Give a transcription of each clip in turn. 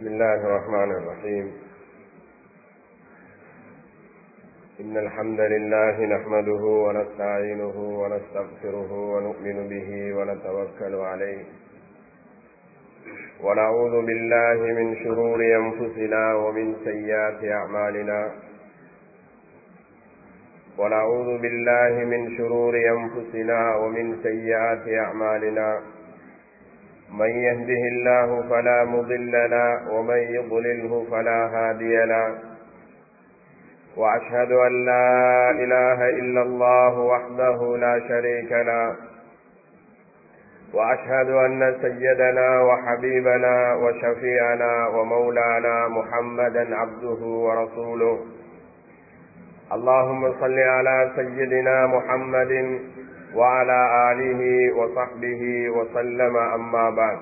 بسم الله الرحمن الرحيم إن الحمد لله نحمده ونستعينه ونستغفره ونؤمن به ونتوكل عليه ونعوذ بالله من شرور أنفسنا ومن سيئات أعمالنا ونعوذ بالله من شرور أنفسنا ومن سيئات أعمالنا من يهده الله فلا مضل له ومن يضلله فلا هادي له وأشهد أن لا إله إلا الله وحده لا شريك له وأشهد أن سيدنا وحبيبنا وشفيعنا ومولانا محمدا عبده ورسوله اللهم صل على سيدنا محمد وعلى آله وصحبه وسلم أما بعد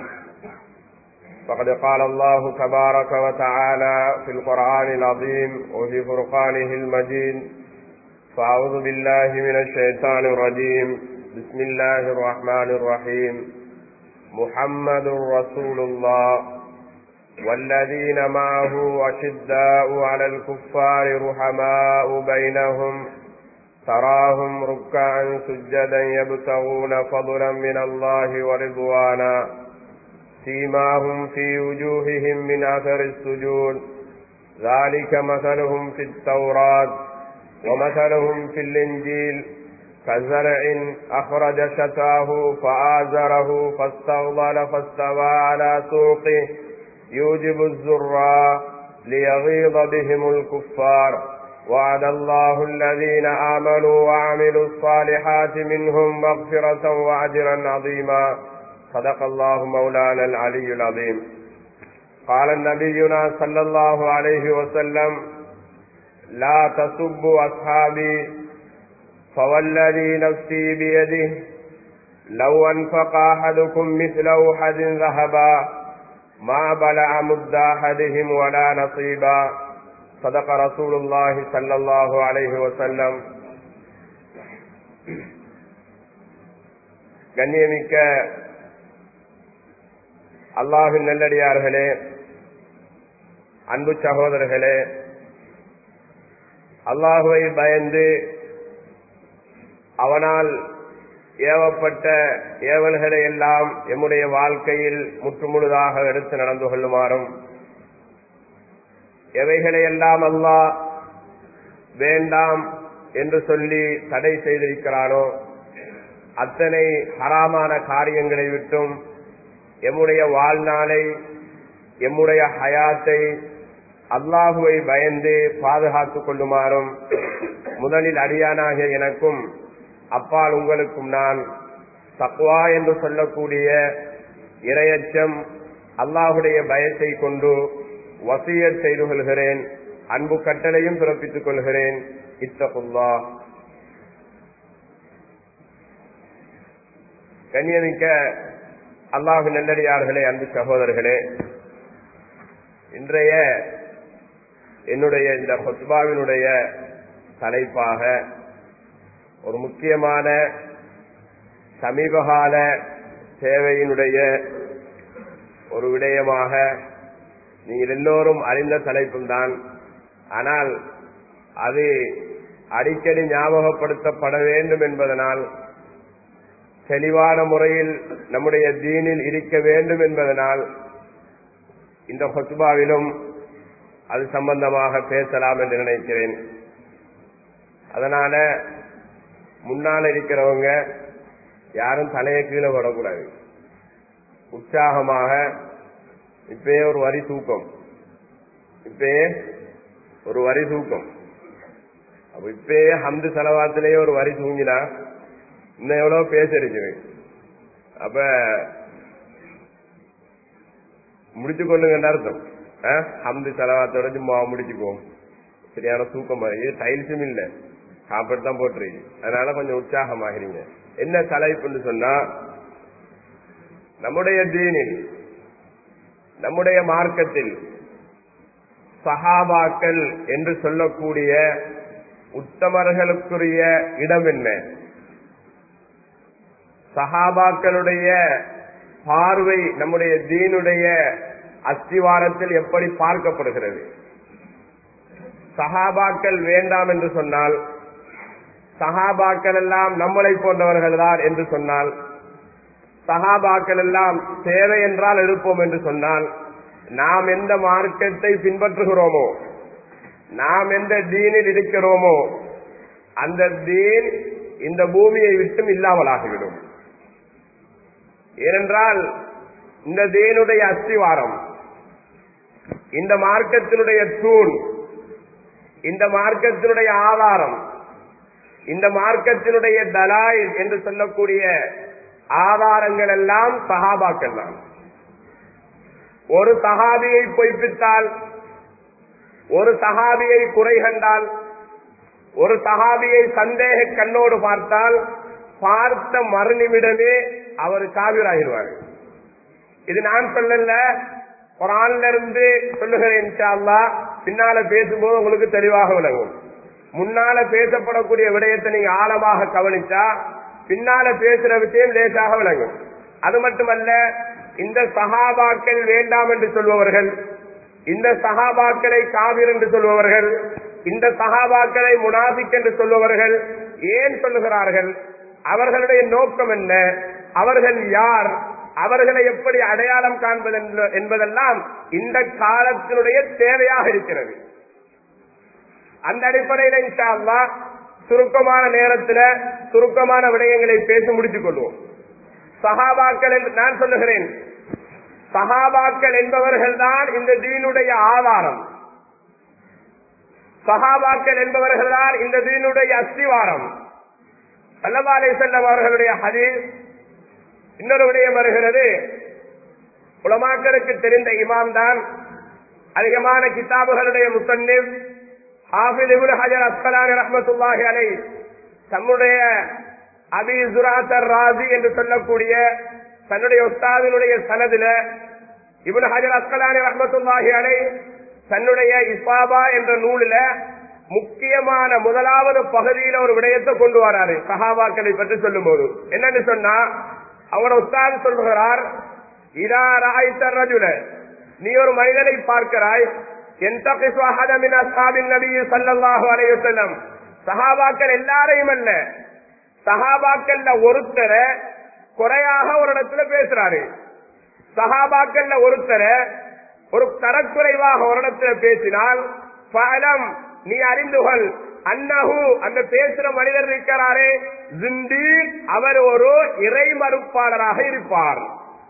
فقد قال الله تبارك وتعالى في القرآن العظيم وفي فرقانه المجيد فأعوذ بالله من الشيطان الرجيم بسم الله الرحمن الرحيم محمد رسول الله والذين معه أشداء على الكفار رحماء بينهم تراهم ركعا سجدا يبتغون فضلا من الله ورضوانا سيماهم في وجوههم من اثر السجود ذلك مثلهم في التوراة ومثلهم في الانجيل كزرع اخرج شتاه فآزره فاستغضل فاستوى على سوقه يوجب الزراء ليغيظ بهم الكفار وعد الله الذين آمنوا وعملوا الصالحات منهم مغفرة وأجرا عظيما صدق الله مولانا العلي العظيم قال نبينا صلى الله عليه وسلم لا تسبوا أصحابي فوالذي نفسي بيده لو أنفق أحدكم مثل أحد ذهبا ما بلع مد أحدهم ولا نصيبا صدق رسول الله صلى الله عليه وسلم கண்ணியமிக்க அல்லாஹின் நல்லடியார்களே அன்பு சகோதரர்களே அல்லாஹுவை பயந்து அவனால் ஏவப்பட்ட ஏவல்களை எல்லாம் எம்முடைய வாழ்க்கையில் முற்றுமுழுதாக எடுத்து நடந்து கொள்ளுமாறும் எவைகளை எல்லாம் அல்லாஹ் வேண்டாம் என்று சொல்லி தடை செய்திருக்கிறானோ அத்தனை ஹராமான காரியங்களை விட்டும் எம்முடைய வாழ்நாளை எம்முடைய ஹயாத்தை அல்லாஹுவை பயந்து பாதுகாத்துக் கொள்ளுமாறும் முதலில் அடியானாகிய எனக்கும் அப்பால் உங்களுக்கும் நான் தக்வா என்று சொல்லக்கூடிய இரையச்சம் அல்லாஹுடைய பயத்தை கொண்டு வசியத் செய்து கொள்கிறேன் அன்பு கட்டளையும் பிறப்பித்துக் கொள்கிறேன் இத்தகுல்லா கண்ணியமிக்க அல்லாஹு நல்லடியார்களே அன்பு சகோதரர்களே இன்றைய என்னுடைய இந்த ஹொத்பாவினுடைய தலைப்பாக ஒரு முக்கியமான சமீபகால சேவையினுடைய ஒரு விடயமாக நீங்கள் எல்லோரும் அறிந்த தலைப்பும் தான் ஆனால் அது அடிக்கடி ஞாபகப்படுத்தப்பட வேண்டும் என்பதனால் தெளிவான முறையில் நம்முடைய தீனில் இருக்க வேண்டும் என்பதனால் இந்த ஹொத்துபாவிலும் அது சம்பந்தமாக பேசலாம் என்று நினைக்கிறேன் அதனால முன்னால் இருக்கிறவங்க யாரும் தலையை கீழே விடக்கூடாது உற்சாகமாக இப்பயே ஒரு வரி தூக்கம் இப்பயே ஒரு வரி தூக்கம் அப்ப இப்பயே ஹம்து செலவாத்திலேயே ஒரு வரி தூங்கினா இன்னும் எவ்வளவு பேச இருக்குது அப்ப முடிச்சு கொள்ளுங்க அர்த்தம் ஹம்து செலவாத்தோட சும்மா முடிச்சுக்குவோம் சரியான தூக்கம் இது டைல்ஸும் இல்ல சாப்பாடு தான் போட்டுருக்கு அதனால கொஞ்சம் உற்சாகமாகிறீங்க என்ன தலைப்புன்னு சொன்னா நம்முடைய தீனில் நம்முடைய மார்க்கத்தில் சஹாபாக்கள் என்று சொல்லக்கூடிய உத்தமர்களுக்குரிய இடம் என்ன சஹாபாக்களுடைய பார்வை நம்முடைய தீனுடைய அஸ்திவாரத்தில் எப்படி பார்க்கப்படுகிறது சஹாபாக்கள் வேண்டாம் என்று சொன்னால் சஹாபாக்கள் எல்லாம் நம்மளை போன்றவர்கள் தான் என்று சொன்னால் சஹாபாக்கள் எல்லாம் தேவை என்றால் இருப்போம் என்று சொன்னால் நாம் எந்த மார்க்கத்தை பின்பற்றுகிறோமோ நாம் எந்த தீனில் இருக்கிறோமோ அந்த தீன் இந்த பூமியை விட்டும் இல்லாமலாகிவிடும் ஏனென்றால் இந்த தீனுடைய அஸ்திவாரம் இந்த மார்க்கத்தினுடைய தூண் இந்த மார்க்கத்தினுடைய ஆதாரம் இந்த மார்க்கத்தினுடைய தலாய் என்று சொல்லக்கூடிய ஆதாரங்கள் எல்லாம் சஹாபாக்கள் தான் ஒரு சஹாபியை பொய்ப்பித்தால் ஒரு சஹாபியை குறை கண்டால் ஒரு சஹாபியை சந்தேக கண்ணோடு பார்த்தால் பார்த்த மறுநிமிடமே அவர் காவிராகிடுவார் இது நான் சொல்லல குரான்ல இருந்து சொல்லுகிறேன் இன்ஷா அல்லாஹ். பின்னால பேசும்போது உங்களுக்கு தெளிவாக விளங்கும் முன்னால பேசப்படக்கூடிய விடயத்தை நீங்க ஆழமாக கவனிச்சா பின்னால பேசுற விஷயம் லேசாக விளங்கும் அது மட்டுமல்ல இந்த சஹாபாக்கள் வேண்டாம் என்று சொல்பவர்கள் இந்த சஹாபாக்களை காவிர் என்று சொல்பவர்கள் இந்த சஹாபாக்களை முனாபிக் என்று சொல்பவர்கள் ஏன் சொல்லுகிறார்கள் அவர்களுடைய நோக்கம் என்ன அவர்கள் யார் அவர்களை எப்படி அடையாளம் காண்பது என்ப- என்பதெல்லாம் இந்த காலத்தினுடைய தேவையாக இருக்கிறது அந்த அடிப்படையில இன்ஷா அல்லாஹ் சுருக்கமான நேரத்தில் சுருக்கமான விடயங்களை பேசி முடித்துக் கொள்வோம் சஹாபாக்கள் என்று நான் சொல்லுகிறேன் சஹாபாக்கள் என்பவர்கள் தான் இந்த தீனுடைய ஆதாரம் சஹாபாக்கள் என்பவர்கள் தான் இந்த தீனுடைய அஸ்திவாரம் அல்லவா அலை செல்லம் அவர்களுடைய ஹதீஸ் இன்னொரு விடயம் வருகிறது உலமாக்களுக்கு தெரிந்த இமாம் தான் அதிகமான கிதாபுகளுடைய முசன்னிப் ஹாஃபில் இப்னு ஹஜர் அஸ்கலானி ரஹ்மத்துல்லாஹி அலை தம்முடைய அபி ஜுராத்தர் ராசி என்று சொல்லக்கூடிய தன்னுடைய உஸ்தாதினுடைய சனதில இப்னு ஹஜர் அஸ்கலானி ரஹ்மத்துல்லாஹி அலை தன்னுடைய இஸ்பாபா என்ற நூலில முக்கியமான முதலாவது பகுதியில ஒரு விடயத்தை கொண்டு வராரு சஹாபாக்களை பற்றி சொல்லும் போது என்னன்னு சொன்னா அவரோட உஸ்தாது சொல்கிறார் இதா ராய்த்த ரஜுல நீ ஒரு மனிதனை பார்க்கிறாய் என்தகிசு அஹத மின் அஸ்ஹாபின் நபி ஸல்லல்லாஹு அலைஹி வஸல்லம் சஹாபாக்கள் எல்லாரையும் அல்ல சஹாபாக்கள்ல ஒருத்தரை குறையாக ஒரு இடத்துல பேசுறாரு சஹாபாக்கள்ல ஒருத்தரை ஒரு தரக்குறைவாக ஒரு இடத்துல பேசினால் பலம் நீ அறிந்துகொள் அன்னஹு அந்த பேசுற மனிதர் இருக்கிறாரே ஜிந்தி அவர் ஒரு இறை மறுப்பாளராக இருப்பார்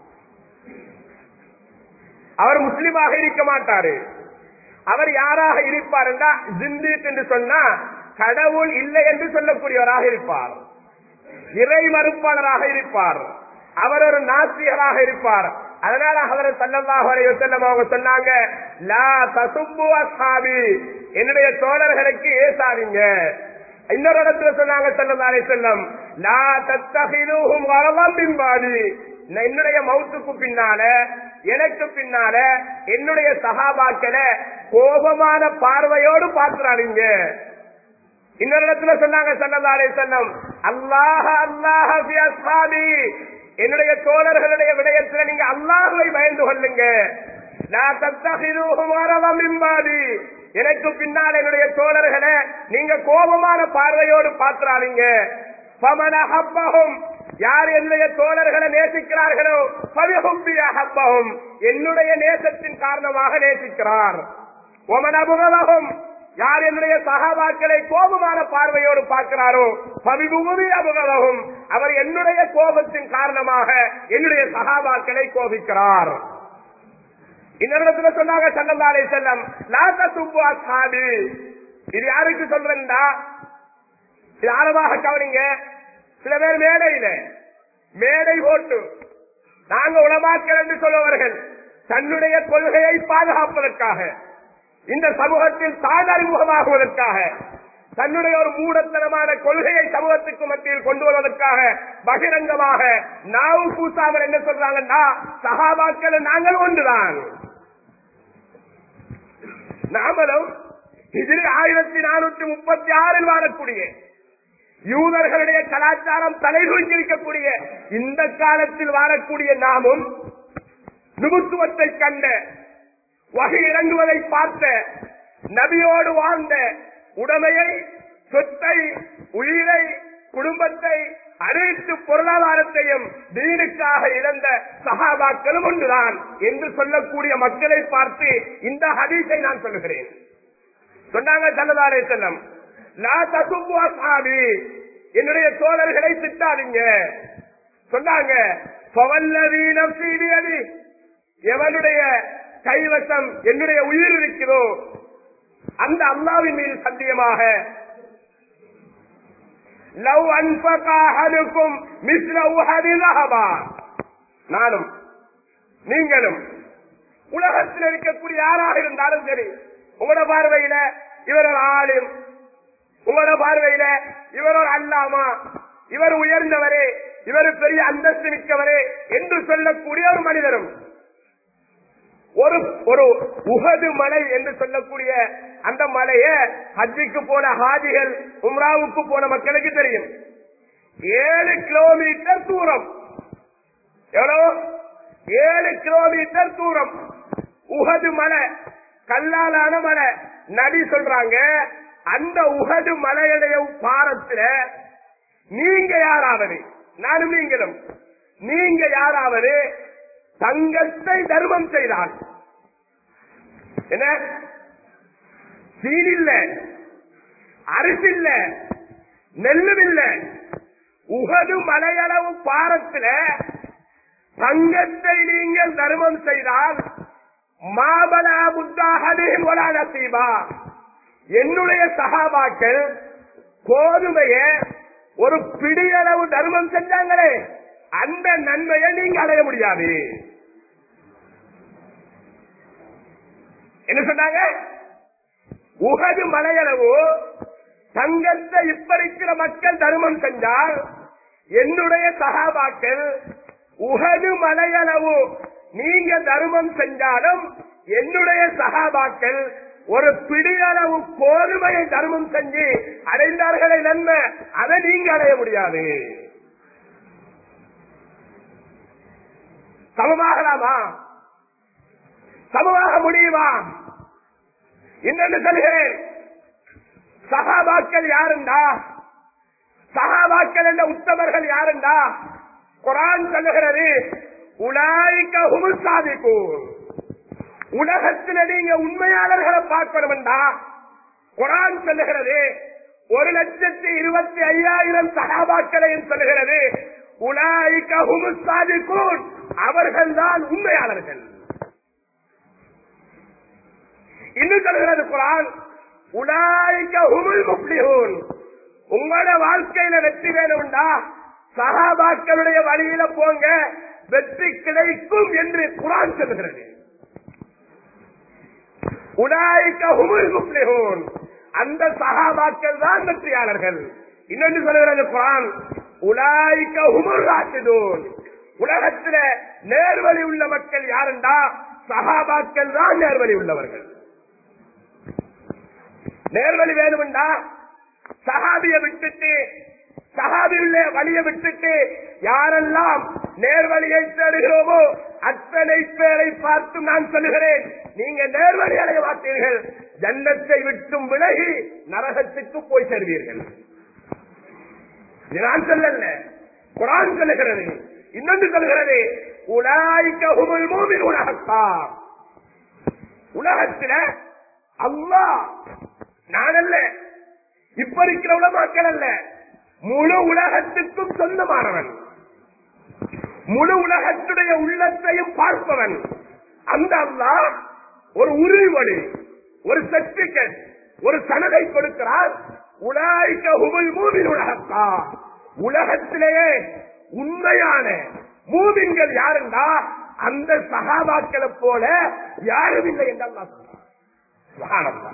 அவர் முஸ்லிமாக இருக்க மாட்டாரு அவர் யாராக இருப்பார் என்றா ஜிந்தீத் என்று சொன்னா கடவுள் இல்லை என்று சொல்லக்கூடியவராக இருப்பார் இறை மறுப்பாளராக இருப்பார் அவர் ஒரு நாஸ்திகராக இருப்பார் அதனால அவர் சல்லல்லாஹு அலைஹி வஸல்லம் அவங்க சொன்னாங்க லா தசுப்பு அஸ்ஹாபி என்னுடைய தோழர்களுக்கு ஏசாதீங்க இன்னொரு இடத்துல சொன்னாங்க சல்லல்லாஹு அலைஹி வஸல்லம் லா தத்தஹிலுஹும் வரலம் பின்பாதி என்னுடைய மௌத்துக்கு பின்னால எனக்கு பின்னால என்னுடைய சகாபாக்களை கோபமான பார்வையோடு பார்க்கிறாருங்க இன்னொரு இடத்துல சொன்னாங்க சல்லல்லாஹு அலைஹி வஸல்லம் அல்லாஹ் அல்லாஹ் ஃபி அஸ்ஹாபி என்னுடைய தோழர்களுடைய விடயத்துல நீங்க அல்லாஹ்வை பயந்து கொள்ளுங்க லா தத்தஹிதுஹும் அரவம் மின்பாதி எனக்கு பின்னால் என்னுடைய தோழர்களை நீங்க கோபமான பார்வையோடு பாத்துறாதீங்க பமன ஹப்பகும் யார் என்னுடைய தோழர்களை நேசிக்கிறார்களோ பவிஹும்பி அஹப்பகும் என்னுடைய நேசத்தின் காரணமாக நேசிக்கிறார் ஒமன் அபுகலகும் யார் என்னுடைய சகாபாக்களை கோபமான பார்வையோடு பார்க்கிறாரோ பவிபுகுமி அபுகலகும் அவர் என்னுடைய கோபத்தின் காரணமாக என்னுடைய சகாபாக்களை கோபிக்கிறார் இன்னொரு சொன்னாங்க சல்லல்லாலே செல்லம் லாத்த சுப்பு அசாபி இது யாருக்கு சொல்றேன்டா இது ஆழமாக கவனிங்க சில பேர் மேடையில மேடை போட்டு நாங்க உளமாக்கல் என்று சொல்பவர்கள் தன்னுடைய கொள்கையை பாதுகாப்பதற்காக இந்த சமூகத்தில் தான் அறிமுகமாகுவதற்காக தன்னுடைய ஒரு மூடத்தனமான கொள்கையை சமூகத்துக்கு மத்தியில் கொண்டு வருவதற்காக பகிரங்கமாக நாவு பூசாமல் என்ன சொல்றாங்கன்னா சகாபாக்கள் நாங்கள் ஒன்றுதான் நாமளும் இதில் ஆயிரத்தி நானூற்றி முப்பத்தி ஆறில் வாழக்கூடிய யூதர்களுடைய கலாச்சாரம் தலைதூக்கியிருக்கக்கூடிய இந்த காலத்தில் வாழக்கூடிய நாமும் நுபுத்துவத்தை கண்ட வகை இறங்குவதை பார்த்த நபியோடு வாழ்ந்த உடமையை சொத்தை உயிரை குடும்பத்தை அனைத்து பொருளாதாரத்தையும் தீனுக்காக இழந்த சகாபாக்களும் ஒன்றுதான் என்று சொல்லக்கூடிய மக்களை பார்த்து இந்த ஹதீஸை நான் சொல்லுகிறேன் சொன்னாங்க சல்லதாரே செல்லம் லா தசுப்பு அசாபி என்னுடைய தோழர்களை திட்டாதீங்க சொன்னாங்க பவல்லவி நப்சி பியதி. எவனுடைய கைவசம் என்னுடைய உயிர் இருக்கிறதோ அந்த அல்லாவின் மீது சத்தியமாக லவ் அன்பகாஹலுக்கும் மிஸ்ர உஹதி லஹபா. நானும் நீங்களும் உலகத்தில் இருக்கக்கூடிய யாராக இருந்தாலும் சரி உங்களோட பார்வையில இவர் ஒரு ஆளும் உங்களோட பார்வையில இவர் ஒரு அல்லாமா இவர் உயர்ந்தவரே இவர் பெரிய அந்தஸ்து மிக்கவரே என்று சொல்லக்கூடிய ஒரு மனிதரும் ஒரு ஒரு உகது மலை என்று சொல்லக்கூடிய அந்த மலைய ஹஜ்ஜிக்கு போன ஹாஜிகள் உம்ராவுக்கு போன மக்களுக்கு தெரியும் ஏழு கிலோமீட்டர் தூரம் எவ்வளவு ஏழு கிலோமீட்டர் தூரம் உகது மலை கல்லாலான மலை நபி சொல்றாங்க அந்த உகது மலையுடைய பாரத்துல நீங்க யாராவது நானும் நீங்களும் நீங்க யாராவது தங்கத்தை தர்மம் செய்தால் என்ன சீன் இல்ல அரிசி இல்ல நெல்லும் இல்ல உகது மலையளவு பாரத்துல தங்கத்தை நீங்கள் தர்மம் செய்தால் மாபலா புத்தாகதையும் நசீபா என்னுடைய சகாபாக்கள் கோதுமைய ஒரு பிடியளவு தர்மம் செஞ்சாங்களே அந்த நன்மையை நீங்க அடைய முடியாது என்ன சொன்னாங்க உகது மலையளவு தங்கத்தை இப்ப இருக்கிற மக்கள் தர்மம் செஞ்சால் என்னுடைய சகாபாக்கள் உகது மலையளவு நீங்க தர்மம் செஞ்சாலும் என்னுடைய சகாபாக்கள் ஒரு பிடியளவு கோதுமையை தர்மம் செஞ்சு அடைந்தார்களே நன்மை அதை நீங்க அடைய முடியாது சமமாகலாமா சமமாக முடியுமா இன்னொன்று சொல்கிறேன் சகாபாக்கள் யாருண்டா சகாபாக்கள் என்ற உத்தமர்கள் யாருண்டா குரான் சொல்லுகிறது உலாய்க்க ஹுமுல் சாதிக்கும் உலகத்தில் நீங்க உண்மையாளர்களை பார்க்கணும்டா குரான் சொல்லுகிறது ஒரு லட்சத்தி இருபத்தி ஐயாயிரம் சகாபாக்களையும் சொல்லுகிறது உலாய்க்க ஹுமுல் சாதிக்கும் அவர்கள் தான் உண்மையாளர்கள் இன்னும் சொல்கிறது குரான் உலாய்க்க ஹுமுல் முப்ளிஹூன் உங்களோட வாழ்க்கையில வெற்றி வேணும்டா சகாபாக்களுடைய வழியில போங்க வெற்றி கிடைக்கும் என்று குரான் சொல்லுகிறது உலாய்க்க ஹுமுல் முப்ளிஹூன் அந்த சகாபாக்கள் தான் வெற்றியாளர்கள் இன்னொன்று சொல்லுகிறது குரான் உலாய்க்க ஹுமுல் ராசிதூன் உலகத்தில நேர்வழி உள்ள மக்கள் யாருண்டா சகாபாக்கள் தான் நேர்வழி உள்ளவர்கள் நேர்வழி வேணும்டா சகாபிய விட்டுட்டு சகாபியுள்ள வழியை விட்டுட்டு யாரெல்லாம் நேர்வழியை தேடுகிறோமோ அத்தனை பேரை பார்த்து நான் சொல்லுகிறேன் நீங்க நேர்வழி அடைய மாட்டீர்கள் ஜன்னத்தை விட்டும் விலகி நரகத்துக்கு போய் சேர்வீர்கள் இது நான் சொல்லல குரான் சொல்லுகிறது இன்னொன்று சொல்லுகிறது உலாய்க்க ஹுமுல் மூமின் உலகத்தா உலகத்தில அல்லாஹ் நான் அல்ல இப்ப இருக்கிற உலமாக்கள் அல்ல முழு உலகத்துக்கும் சொந்தமானவன் முழு உலகத்துடைய உள்ளத்தையும் பார்ப்பவன் அந்த அல்லாஹ் ஒரு உறுதிமொழி ஒரு சர்டிபிகேட் ஒரு சனதை கொடுக்கிறார் உலாய்க்க ஹுமுல் மூமின் உலகத்தா உலகத்திலேயே உண்மையான மூமின்கள் யாருண்டா அந்த சகாபாக்களை போல யாரும் இல்லை என்று அல்லா சொல்றார் சுப்ஹானல்லாஹ்.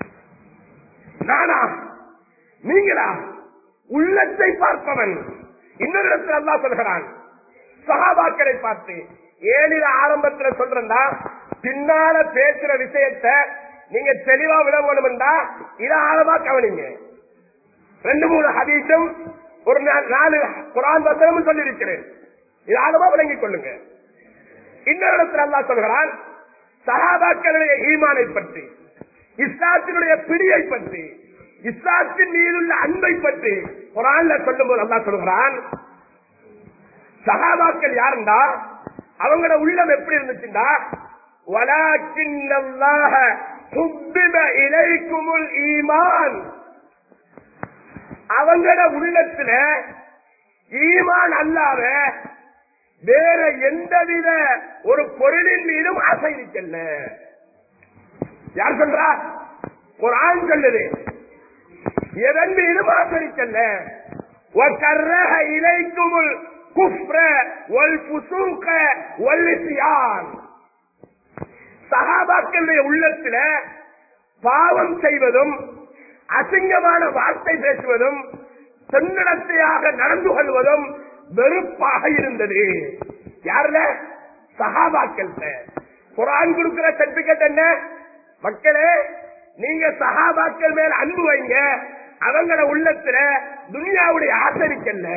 நானா நீங்களா உள்ளத்தை பார்ப்பவன் இன்னொரு இடத்துல அல்லா சொல்கிறான் சகாபாக்களை பார்த்து ஏழில ஆரம்பத்துல சொல்றா பின்னால பேசுற விஷயத்த நீங்க தெளிவா விளங்கணும்டா இத ஆழமா கவனிங்க ரெண்டு மூணு ஹதீஸும் ஒரு நா- நாலு குரான் வசனமும் சொல்லியிருக்கிறேன் இது ஆழமா விளங்கிக் கொள்ளுங்க இன்னொரு இடத்துல அல்லா சொல்கிறான் சகாபாக்களுடைய ஈமானை பற்றி இஸ்லாத்தினுடைய பிடியை பற்றி இஸ்லாத்தின் மீதுள்ள அன்பை பற்றி குரான்ல சொல்லும் போது அல்லா சொல்கிறான் சகாபாக்கள் யாருண்டா அவங்களோட உள்ளம் எப்படி இருந்துச்சுண்டா வலாக்கின் அல்லாஹ حُبِّبَ إِلَيْكُمُ الْإِيمَانُ அவங்களோட உள்ளத்துல ஈமான் அல்லாத வேற எந்தவித ஒரு பொருளின் மீதும் ஆசை இருக்கல்ல யார் சொல்றா ஒரு ஆண் சொல்லுது எதன் மீதும் ஆசை இருக்கல்ல وَكَرَّهَ إِلَيْكُمُ الْكُفْرَ وَالْفُسُوقَ وَالْعِصْيَانَ சகாபாக்களுடைய உள்ளத்துல பாவம் செய்வதும் அசிங்கமான வார்த்தை பேசுவதும் பெண்ணிடத்தையாக நடந்து கொள்வதும் வெறுப்பாக இருந்தது யாருல சகாபாக்கள் குரான் கொடுக்கிற சர்டிபிகேட் என்ன மக்களே நீங்க சகாபாக்கள் மேல அன்பு வைங்க அவங்கள உள்ளத்துல துனியாவுடைய ஆசை இருக்கல்ல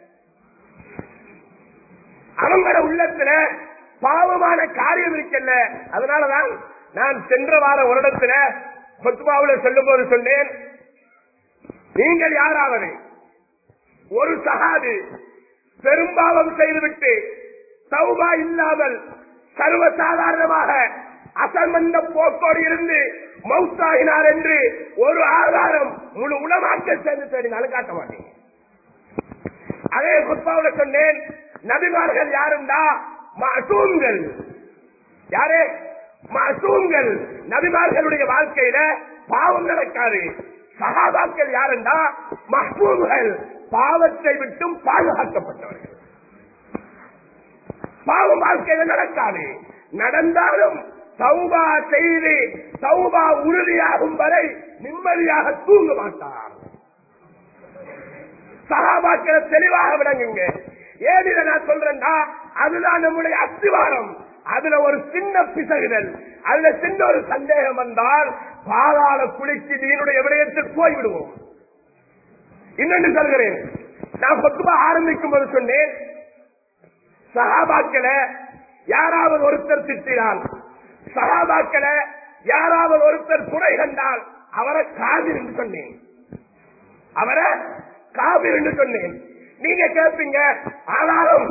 அவங்கள உள்ளத்துல பாவமான காரியம் இருக்கல்ல அதனாலதான் நான் சென்ற வார ஒரு இடத்துல கொத்துமாவுல சொல்லும் போது சொன்னேன் நீங்கள் யாராவது ஒரு சகாது பெரும்பாவம் செய்துவிட்டு சௌபா இல்லாமல் சர்வசாதாரணமாக அசம்பந்த போக்கோடு இருந்து மவுத்தாகினார் என்று ஒரு ஆதாரம் முழு உலமாக்க சேர்ந்து தேடினாலும் காட்ட மாட்டேன் அதே குத்பாவுல சொன்னேன் நபிமார்கள் யாருண்டா மசூம்கள் யாரு மசூம்கள் நபிமார்களுடைய வாழ்க்கையில பாவம் நடக்காது சகாபாக்கள் யாருண்டா மஹ்பூம்கள் பாவத்தை விட்டும் பாதுகாக்கப்பட்டவர்கள் பாவம் வாழ்க்கையில நடக்காது நடந்தாலும் சௌபா செய்து சௌபா உறுதியாகும் வரை நிம்மதியாக தூங்க மாட்டார் சகாபாக்களை தெளிவாக விளங்குங்க ஏன் இதை நான் சொல்றேன்னா அதுதான் நம்முடைய அஸ்திவாரம் அதுல ஒரு சின்ன பிசகுதல் அதுல சின்ன ஒரு சந்தேகம் வந்தால் பாதாள குளிக்கு நீனுடைய விடயத்தில் போய்விடுவோம் இன்னொன்று சொல்கிறேன் நான் பொதுவா ஆரம்பிக்கும் போது சொன்னேன் சகாபாக்களை யாராவது ஒருத்தர் திட்டினால் சகாபாக்களை யாராவது ஒருத்தர் குறை கண்டால் அவரை காதிர் என்று சொன்னேன் அவரை காவிர் என்று சொன்னேன் நீங்க கேட்பீங்க ஆனாலும்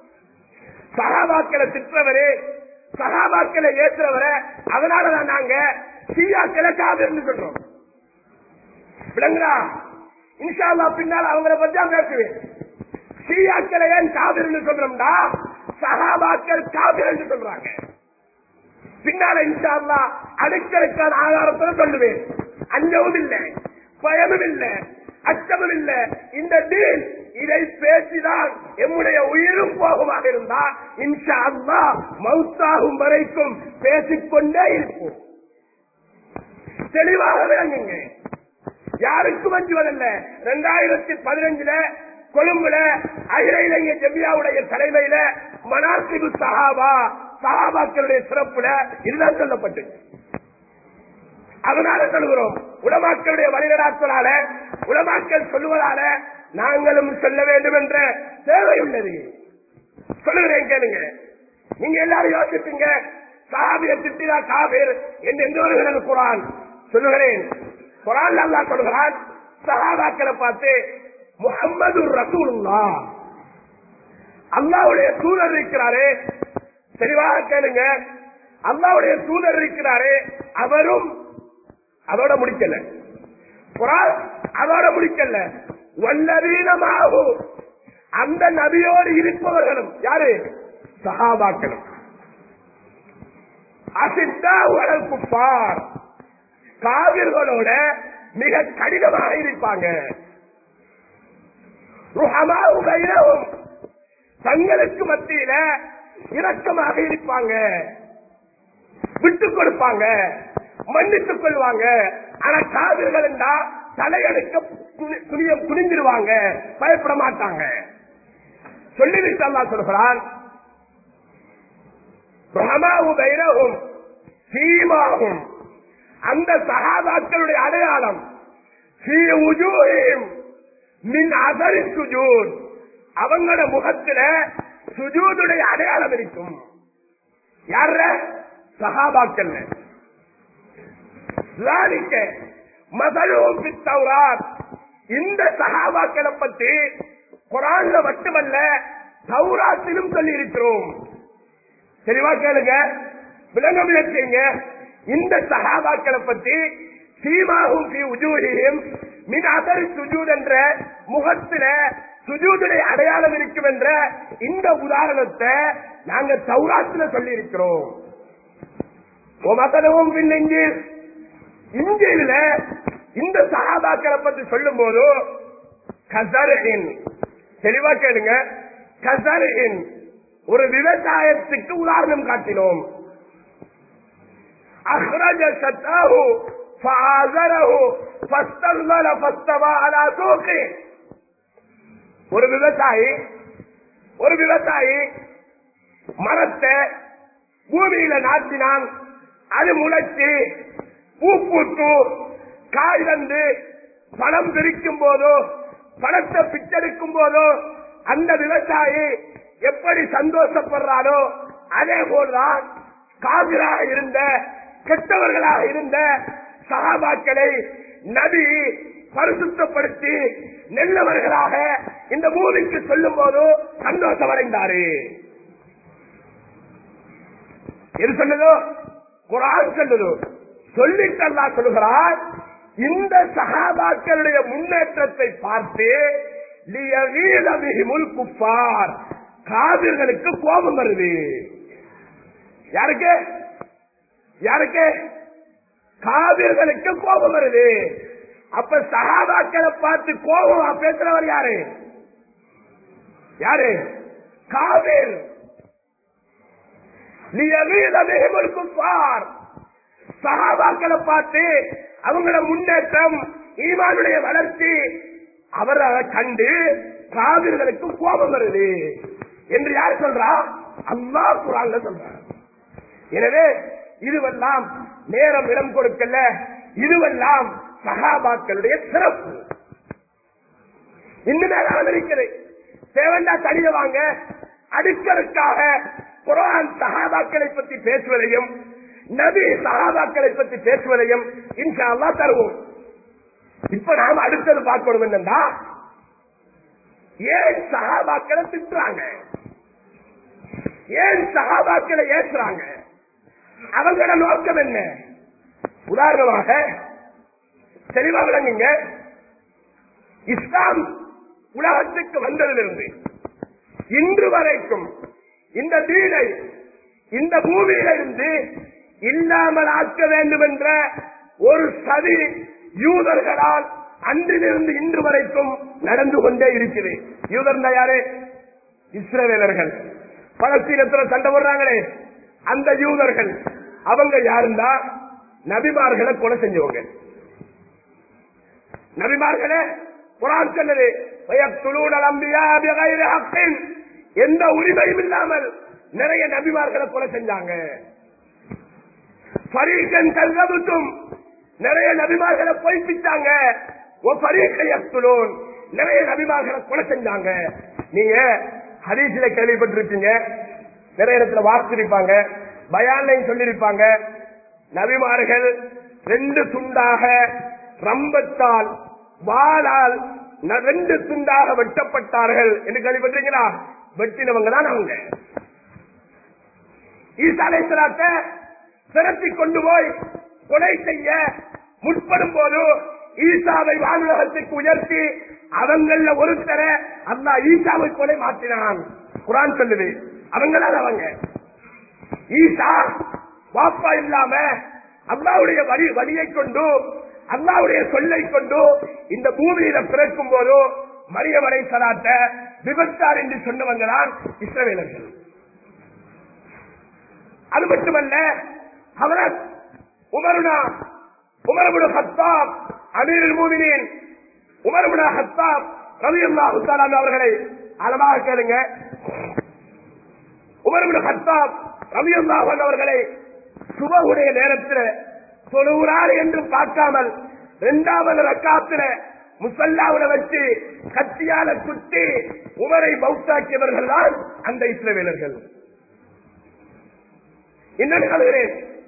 சகாபாக்களை திட்டுறவரே சகாபாக்களை ஏற்றுறவரை அதனாலதான் நாங்க சீயாக்களை காவிர்னு சொல்றோம் விளங்குறா இன்ஷால்லா பின்னால் அவங்கள பத்தி தான் பேசுவேன் ஷியாக்களை ஏன் காவிர்னு சொல்றோம்டா சஹாபாக்கள் காவிர் என்று சொல்றாங்க பின்னால இன்ஷால்லா அடுக்கலுக்கான ஆதாரத்தை சொல்லுவேன் அஞ்சவும் இல்லை பயமும் இல்லை அச்சமும் இல்லை இந்த டீல் இதை பேசிதான் எம்முடைய உயிரும் போகுமாக இருந்தா இன்ஷா அல்லா மவுத்தாகும் வரைக்கும் பேசிக்கொண்டே இருப்போம் தெளிவாக விளங்குங்க யாருக்கும் அஞ்சுவதல்ல ரெண்டாயிரத்தி பதினஞ்சுல கொழும்புல அகில இலங்கை ஜெமியாவுடைய தலைமையில மனாசிபு சஹாபா சஹாபாக்களுடைய சிறப்புல இதுதான் சொல்லப்பட்டது அதனால சொல்கிறோம் உலமாக்களுடைய வழிநடாத்தலால உலமாக்கள் சொல்லுவதால நாங்களும் சொல்ல வேண்டும் என்ற தேவை உள்ளது சொல்லுகிறேன் கேளுங்க நீங்க எல்லாரும் யோசிப்பீங்க சாபிய திட்டினா காபீர் என்று எங்க வருகிறது குரான் சொல்லுகிறேன் குரான் அல்லா சொல்கிறான் சஹாபாக்களை பார்த்து முகம்மது ரசூலுல்லா அல்லாவுடைய தூதர் இருக்கிறாரே தெளிவாக கேளுங்க அல்லாவுடைய தூதர் இருக்கிறாரே அவரும் அதோட முடிக்கல குரான் அதோட முடிக்கல வல்லவீனமாகும் அந்த நபியோடு இருப்பவர்களும் யாரு சஹாபாக்களும் அசித்தா உடல் குப்பார் காவிர்களோட மிக கடினமாக இருப்பாங்க ருஹமாவு பைனஹும். தங்களுக்கு மத்தியில இரக்கமாக இருப்பாங்க விட்டு கொடுப்பாங்க மன்னித்துக் கொள்வாங்க ஆனா காவிர்கள் என்றா தலையெடுக்க துணி- துணிய துணிஞ்சிருவாங்க பயப்பட மாட்டாங்க சொல்லிவிட்டு அல்லா சொல்கிறான் ரஹமாவு பைனஹும் சீமாகும் அந்த சகாபாக்களுடைய அடையாளம் ஃபீ உஜூஹிம் மின் அசரி சுஜூத் அவங்களோட முகத்துல சுஜூதுடைய அடையாளம் இருக்கும் யார சகாபாக்கல்ல ذلك مثلهم في التوراة இந்த சகாபாக்களை பத்தி குரான்ல மட்டுமல்ல தௌராத்திலும் சொல்லி இருக்கிறோம் தெளிவா கேளுங்க விளங்க முயற்சிங்க இந்த சகாபாக்களை பத்தி சீமாகும் ஃபி உஜூஹிஹிம் மின் அதர் சுஜூத் என்ற முகத்தில சுஜூதுடைய அடையாளம் இருக்கும் என்ற இந்த உதாரணத்தை நாங்க தௌராத்துல சொல்லி இருக்கிறோம் மதனவும் பின் இஞ்சில் இஞ்சில இந்த சகாபாக்களை பத்தி சொல்லும் போது கசரின் தெளிவா கேளுங்க கசரின் ஒரு விவசாயத்துக்கு உதாரணம் காட்டினோம் أخرج شتاه فآزره فاستغلل فاستوى على سوقه ஒரு விவசாயி ஒரு விவசாயி மரத்தை பூமியில நாட்டினான் அது முளைச்சு பூ பூத்து காய் வந்து பழம் பிரிக்கும் போதோ பழத்தை பிச்செடுக்கும் போதோ அந்த விவசாயி எப்படி சந்தோஷப்படுறாரோ அதே போல்தான் காவிராக இருந்த கெட்டவர்களாக இருந்த சகாபாக்களை நபி பரிசுத்தப்படுத்தி நல்லவர்களாக இந்த பூமிக்கு சொல்லும் போது சந்தோஷம் அடைந்தாரு எது சொன்னதோ குரான் சொன்னதோ சொல்லிட்டு அல்லாஹ் சொல்லுகிறார் இந்த சகாபாக்களுடைய முன்னேற்றத்தை பார்த்து லியகீத பிஹிமுல் குஃபார் காவிர்களுக்கு கோபம் வருது யாருக்கு யாருக்கு காவிர்களுக்கு கோபம் வருது அப்ப சகாபாக்களை பார்த்து கோபமா பேசுறவர் யாரு யாரு காவிர் சகாபாக்களை பார்த்து அவங்கள முன்னேற்றம் ஈமானுடைய வளர்ச்சி அவரை கண்டு காவிர்களுக்கு கோபம் வருது என்று யார் சொல்றா அல்லா குரான்ல சொல்றார் எனவே இதுவெல்லாம் நேரம் இடம் கொடுக்கல இதுவெல்லாம் சகாபாக்களுடைய சிறப்பு இன்னும் மேலான இருக்குது தேவண்டா தனிய வாங்க அடுக்கடுக்காக குரான் சகாபாக்களை பற்றி பேசுவதையும் நபி சகாபாக்களை பற்றி பேசுவதையும் இன்ஷா அல்லா தருவோம் இப்ப நாம அடுத்தது பார்க்கணும் என்னன்னா ஏன் சகாபாக்களை திட்டுறாங்க ஏன் சகாபாக்களை ஏற்றுறாங்க அவங்களோட நோக்கம் என்ன உதாரணமாக தெளிவா விளங்குங்க இஸ்லாம் உலகத்துக்கு வந்ததிலிருந்து இன்று வரைக்கும் இந்த வீடை இந்த பூமியிலிருந்து இல்லாமல் ஆக்க வேண்டும் என்ற ஒரு சதி யூதர்களால் அன்றிலிருந்து இன்று வரைக்கும் நடந்து கொண்டே இருக்குது யூதர் யாரு இஸ்ரவேலர்கள் பலஸ்தீனத்துல சண்டை போடுறாங்களே அந்த யூதர்கள் அவங்க யாருந்தா நபிமார்களை கொலை செஞ்சவங்க நபிமார்களே குரான் சொன்னது வயத்துலூனல் அம்பியா பிகைரி ஹக்கின் எந்த உரிமையும் இல்லாமல் நிறைய நபிமார்களை கொலை செஞ்சாங்க பரீக்கன் கல்கபுத்தும் நிறைய நபிமார்களை பொய்ப்பிச்சாங்க நிறைய நபிமார்களை கொலை செஞ்சாங்க நீங்க ஹதீசில கேள்விப்பட்டிருப்பீங்க நிறைய இடத்துல வாசிச்சிருப்பாங்க பயான்லையும் சொல்லியிருப்பாங்க நபிமார்கள் ரெண்டு துண்டாக ரம்பத்தால் வாளால் ந- ரெண்டு துண்டாக வெட்டப்பட்டார்கள் என்று கேள்விப்பட்டீங்களா வெட்டினவங்க தான் அவங்க ஈசாலேஸ்வராத்தை திரட்டி கொண்டு போய் கொலை செய்ய முற்படும் போது ஈசாவை வானுலகத்துக்கு உயர்த்தி அவங்கள ஒருத்தர அல்லா ஈசாவை கொலை மாற்றினான் குரான் சொல்லுது அவங்களால அவங்க ஈசா வாப்பா இல்லாம அல்லாவுடைய வழி வழியை கொண்டு அல்லாவுடைய சொல்லை கொண்டு இந்த பூமியில பிறக்கும் போது மரியமலை சலாத்த விபத்தார் என்று சொன்னவங்க தான் இஸ்ரவேலர்கள் அது மட்டுமல்ல ஹவரத் உமருனா உமரபுட ஹத்தாப் அமீர் மூமினின் உமரபுட ஹத்தாப் ரவி அல்லாஹு அவர்களை அளவாக கேளுங்க உமரபுட ஹத்தாப் ரவி அல்லாஹன் அவர்களை சுபகுடைய நேரத்தில் தொழுகிறார் என்று பார்க்காமல் இரண்டாவது ரக்காத்துல முசல்லாவில வச்சு கத்தியால குத்தி உமரை பௌத்தாக்கியவர்கள் தான் அந்த இஸ்ரவேலர்கள் இன்னொரு சொல்கிறேன்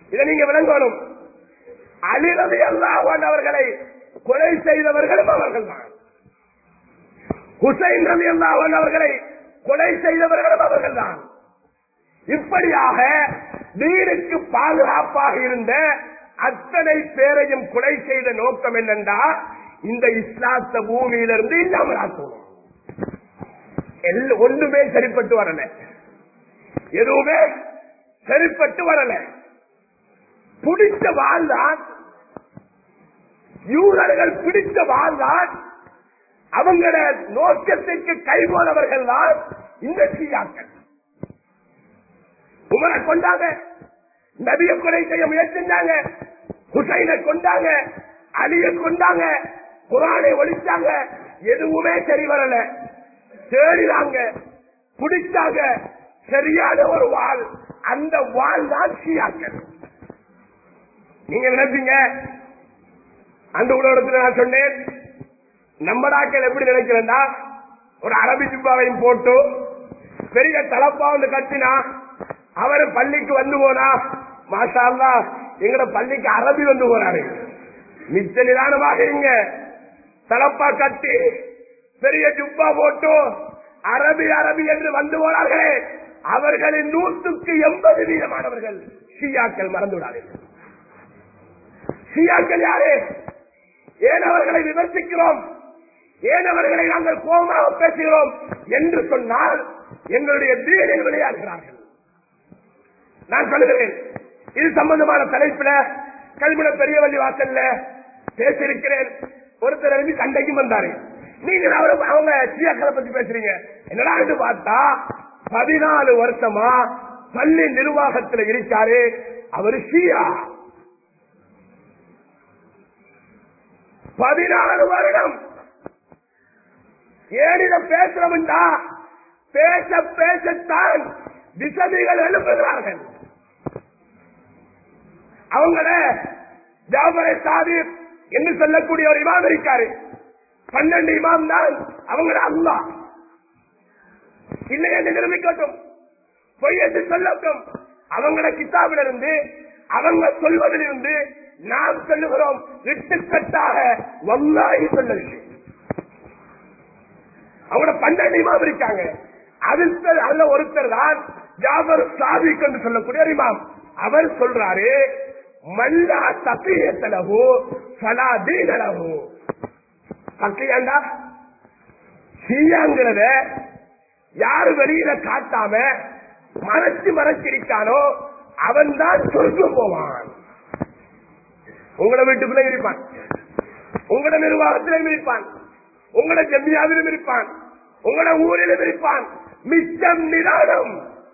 இதை நீங்க விளங்கணும் அலிரதி அல்லாஹ் அவர்களை கொலை செய்தவர்களும் அவர்கள் தான் ஹுசைன் ரவி அல்லாஹ் அவர்களை கொலை செய்தவர்களும் அவர்கள் தான் இப்படியாக நீருக்கு பாதுகாப்பாக இருந்த அத்தனை பேரையும் கொலை செய்த நோக்கம் என்னென்றா இந்த இஸ்லாத்த பூமியிலிருந்து இல்லாமல் ஆக்கணும் எல்ல- ஒன்றுமே சரிப்பட்டு வரல எதுவுமே சரிப்பட்டு வரல பிடிச்ச வாழ்தான் யூதர்கள் பிடிச்ச வாழ்தான் அவங்கள நோக்கத்திற்கு கைகோளவர்கள் தான் இந்த சீயாக்கள் உமரை கொண்டாங்க நபிய கொலை செய்ய முயற்சிச்சாங்க ஹுசைனை கொண்டாங்க அலிய கொண்டாங்க குரானை ஒழிச்சாங்க எதுவுமே சரி வரல தேடினாங்க பிடிச்சாங்க சரியான ஒரு வாழ் அந்த வாழ் தான் ஷியாக்கள் நீங்க நினைப்பீங்க அந்த உலகத்துல நான் சொன்னேன் நம்ம நாட்கள் எப்படி நினைக்கிறேன்னா ஒரு அரபி ஜிப்பாவையும் போட்டு பெரிய தலப்பா வந்து கட்டினா அவர் பள்ளிக்கு வந்து போனா மாஷா அல்லா எங்கட பள்ளிக்கு அரபி வந்து போறாரு மிச்ச நிதானமாக இருங்க தலப்பா கட்டி பெரிய ஜுப்பா போட்டு அரபி அரபி என்று வந்து போனார்களே அவர்களின் நூற்றுக்கு எண்பது வீதமானவர்கள் ஷியாக்கள் மறந்து விடாதீர்கள் ஷியாக்கள் யாரு ஏன் அவர்களை விமர்சிக்கிறோம் ஏன் அவர்களை நாங்கள் கோபமாக பேசுகிறோம் என்று சொன்னால் எங்களுடைய தீனில் விளையாடுகிறார்கள் நான் சொல்லுகிறேன் இது சம்பந்தமான தலைப்புல கல்முன பெரியவள்ளி வாசல்ல பேசியிருக்கிறேன் ஒருத்தர் எழுதி சண்டைக்கும் வந்தாரு நீங்க அவரு அவங்க சியாக்களை பத்தி பேசுறீங்க என்னடா பார்த்தா பதினாலு வருஷமா பள்ளி நிர்வாகத்துல இருக்காரு அவரு ஷியா பதினாலு வருடம் ஏனிட பேசுறவன்டா பேச பேசத்தான் திசதிகள் எழுப்புகிறார்கள் அவங்கள ஜாபரை சாதிப் என்று சொல்லக்கூடிய ஒரு இமாம் இருக்காரு பன்னெண்டு இமாம் தான் அவங்கள அல்லா இல்லை என்று நிரூபிக்கட்டும் பொய் என்று சொல்லட்டும் அவங்கள கித்தாபிலிருந்து அவங்க சொல்வதிலிருந்து நாம் சொல்லுகிறோம் விட்டுக்கட்டாக வல்லாகி சொல்லவில்லை அவங்களோட பன்னெண்டு இமாம் இருக்காங்க அடுத்த அல்ல ஒருத்தர் தான் ஜாபர் சாதிக் என்று சொல்லக்கூடிய ஒரு இமாம் அவர் சொல்றாரு மல்லா தப்பியத்தலகு சலா தீனலகு தக்கியாண்டா ஷியாங்கிறத யாரு வெளியில காட்டாம மறைச்சு மறைச்சிருக்கானோ அவன் தான் சொர்க்கம் போவான் உங்களோட வீட்டுக்குள்ள இருப்பான் உங்களோட நிர்வாகத்திலும் இருப்பான் உங்களோட ஜம்மியாவிலும் இருப்பான் உங்களோட ஊரிலும் இருப்பான் மிச்சம் நிதானம்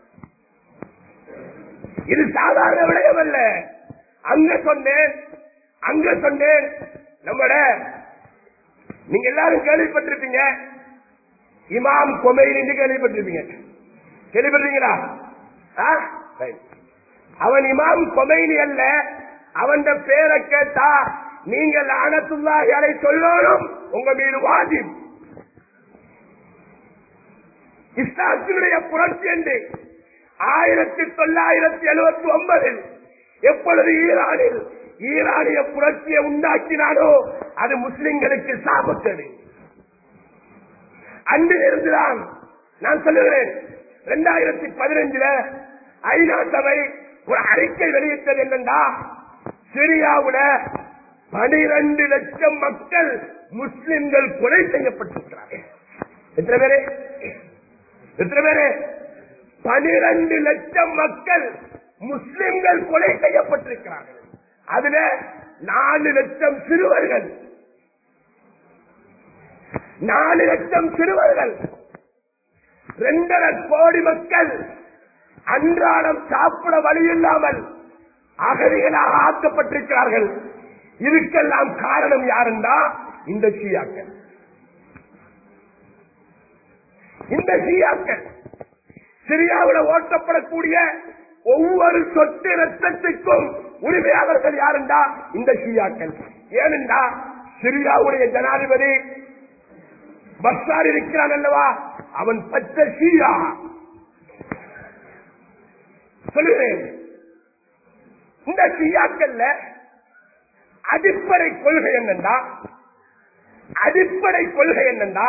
இது சாதாரண விடயம் அல்ல அங்க சொன்னேன் அங்க சொன்னேன் நம்மட நீங்க எல்லாரும் கேள்விப்பட்டிருப்பீங்க இமாம் கொமையிலிருந்து கேள்விப்பட்டிருப்பீங்க கேள்விப்பட்டிருக்கீங்களா ஆ? Right. அவன் இமாம் கொமைனி அல்ல அவன் பேரை கேட்டா நீங்கள் அனத்துள்ளாகளை சொல்லணும் உங்க மீது வாஜிப் இஸ்லாத்தினுடைய புரட்சி என்று ஆயிரத்தி தொள்ளாயிரத்தி எழுபத்தி ஒன்பதில் எப்பொழுது ஈரானில் ஈரானிய புரட்சியை உண்டாக்கினானோ அது முஸ்லிம்களுக்கு சாபத்தது அன்றிலிருந்துதான் நான் சொல்லுகிறேன் இரண்டாயிரத்தி பதினஞ்சுல ஐநா சபை ஒரு அறிக்கை வெளியிட்டது என்னண்டா சிரியாவுல பனிரெண்டு லட்சம் மக்கள் முஸ்லிம்கள் கொலை செய்யப்பட்டிருக்கிறார்கள் எத்தனை பேரு எத்தனை பேரு பனிரெண்டு லட்சம் மக்கள் முஸ்லிம்கள் கொலை செய்யப்பட்டிருக்கிறார்கள் அதுல நாலு லட்சம் சிறுவர்கள் நாலு லட்சம் சிறுவர்கள் இரண்டரை கோடி மக்கள் அன்றாடம் சாப்பிட வழி இல்லாமல் அகதிகளாக ஆக்கப்பட்டிருக்கிறார்கள் இதுக்கெல்லாம் காரணம் யாருந்தா இந்த ஷியாக்கள் இந்த ஷியாக்கள் சிரியாவில் ஓட்டப்படக்கூடிய ஒவ்வொரு சொட்டு ரத்தத்துக்கும் உரிமையாளர்கள் யாருண்டா இந்த ஷியாக்கள் ஏனென்றா சிரியாவுடைய ஜனாதிபதி பஸ்ஸார் இருக்கிறான் அல்லவா அவன் பச்சை ஷியா சொல்லுகிறேன் இந்த ஷியாக்கள்ல அடிப்படை கொள்கை என்னண்டா அடிப்படை கொள்கை என்னண்டா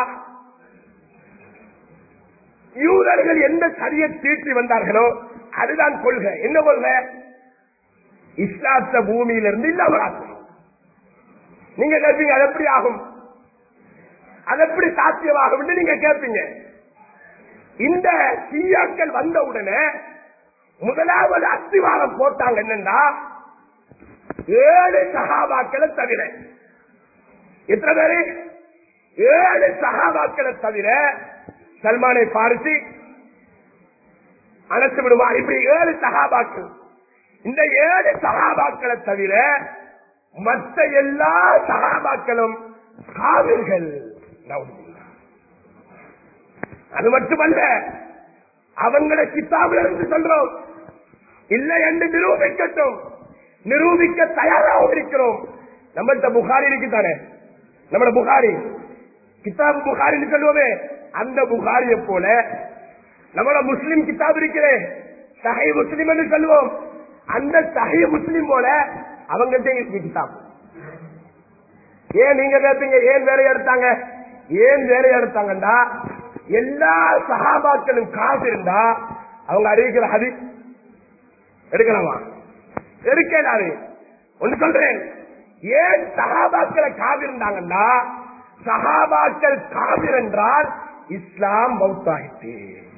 யூதர்கள் எந்த சரிய தீட்டி வந்தார்களோ அதுதான் கொள்கை என்ன கொள்கை இஸ்லாத்த பூமியிலிருந்து இல்லாமலாக்கும் நீங்க கேட்பீங்க அது எப்படி ஆகும் அது எப்படி சாத்தியமாகும் என்று நீங்க கேட்பீங்க இந்த சீயாக்கள் வந்த உடனே முதலாவது அஸ்திவாரம் போட்டாங்க என்னன்னா ஏழு சகாபாக்களை தவிர எத்தனை பேரு ஏழு சகாபாக்களை தவிர சல்மானை பாரிசி அனைத்து விடுவார் இப்படி ஏழு சகாபாக்கள் இந்த ஏழு சகாபாக்களை தவிர மற்ற எல்லா சகாபாக்களும் காவிர்கள் அது மட்டுமல்ல அவங்களை கித்தாபில் இருந்து சொல்றோம் இல்லை என்று நிரூபிக்கட்டும் நிரூபிக்க தயாராக இருக்கிறோம் நம்மள்ட்ட புகாரி இருக்குதானே நம்மள புகாரி கிதாபு புகாரின்னு சொல்லுவோமே அந்த புகாரிய போல நம்மள முஸ்லிம் கிதாப் இருக்கிறே சஹை முஸ்லிம் என்று சொல்லுவோம் அந்த சஹை முஸ்லிம் போல அவங்கள்ட்ட இருக்கு கிதாப் ஏன் நீங்க கேட்பீங்க ஏன் வேற எடுத்தாங்க ஏன் வேற எடுத்தாங்கண்டா எல்லா சகாபாக்களும் காசு இருந்தா அவங்க அறிவிக்கிற ஹதி எடுக்கலாமா எடுக்கலாரு ஒன்று சொல்றேன் ஏன் சகாபாக்களை காவிருந்தாங்கன்னா சகாபாக்கள் காவிர் என்றால் இஸ்லாம் பௌத்தாயிட்டு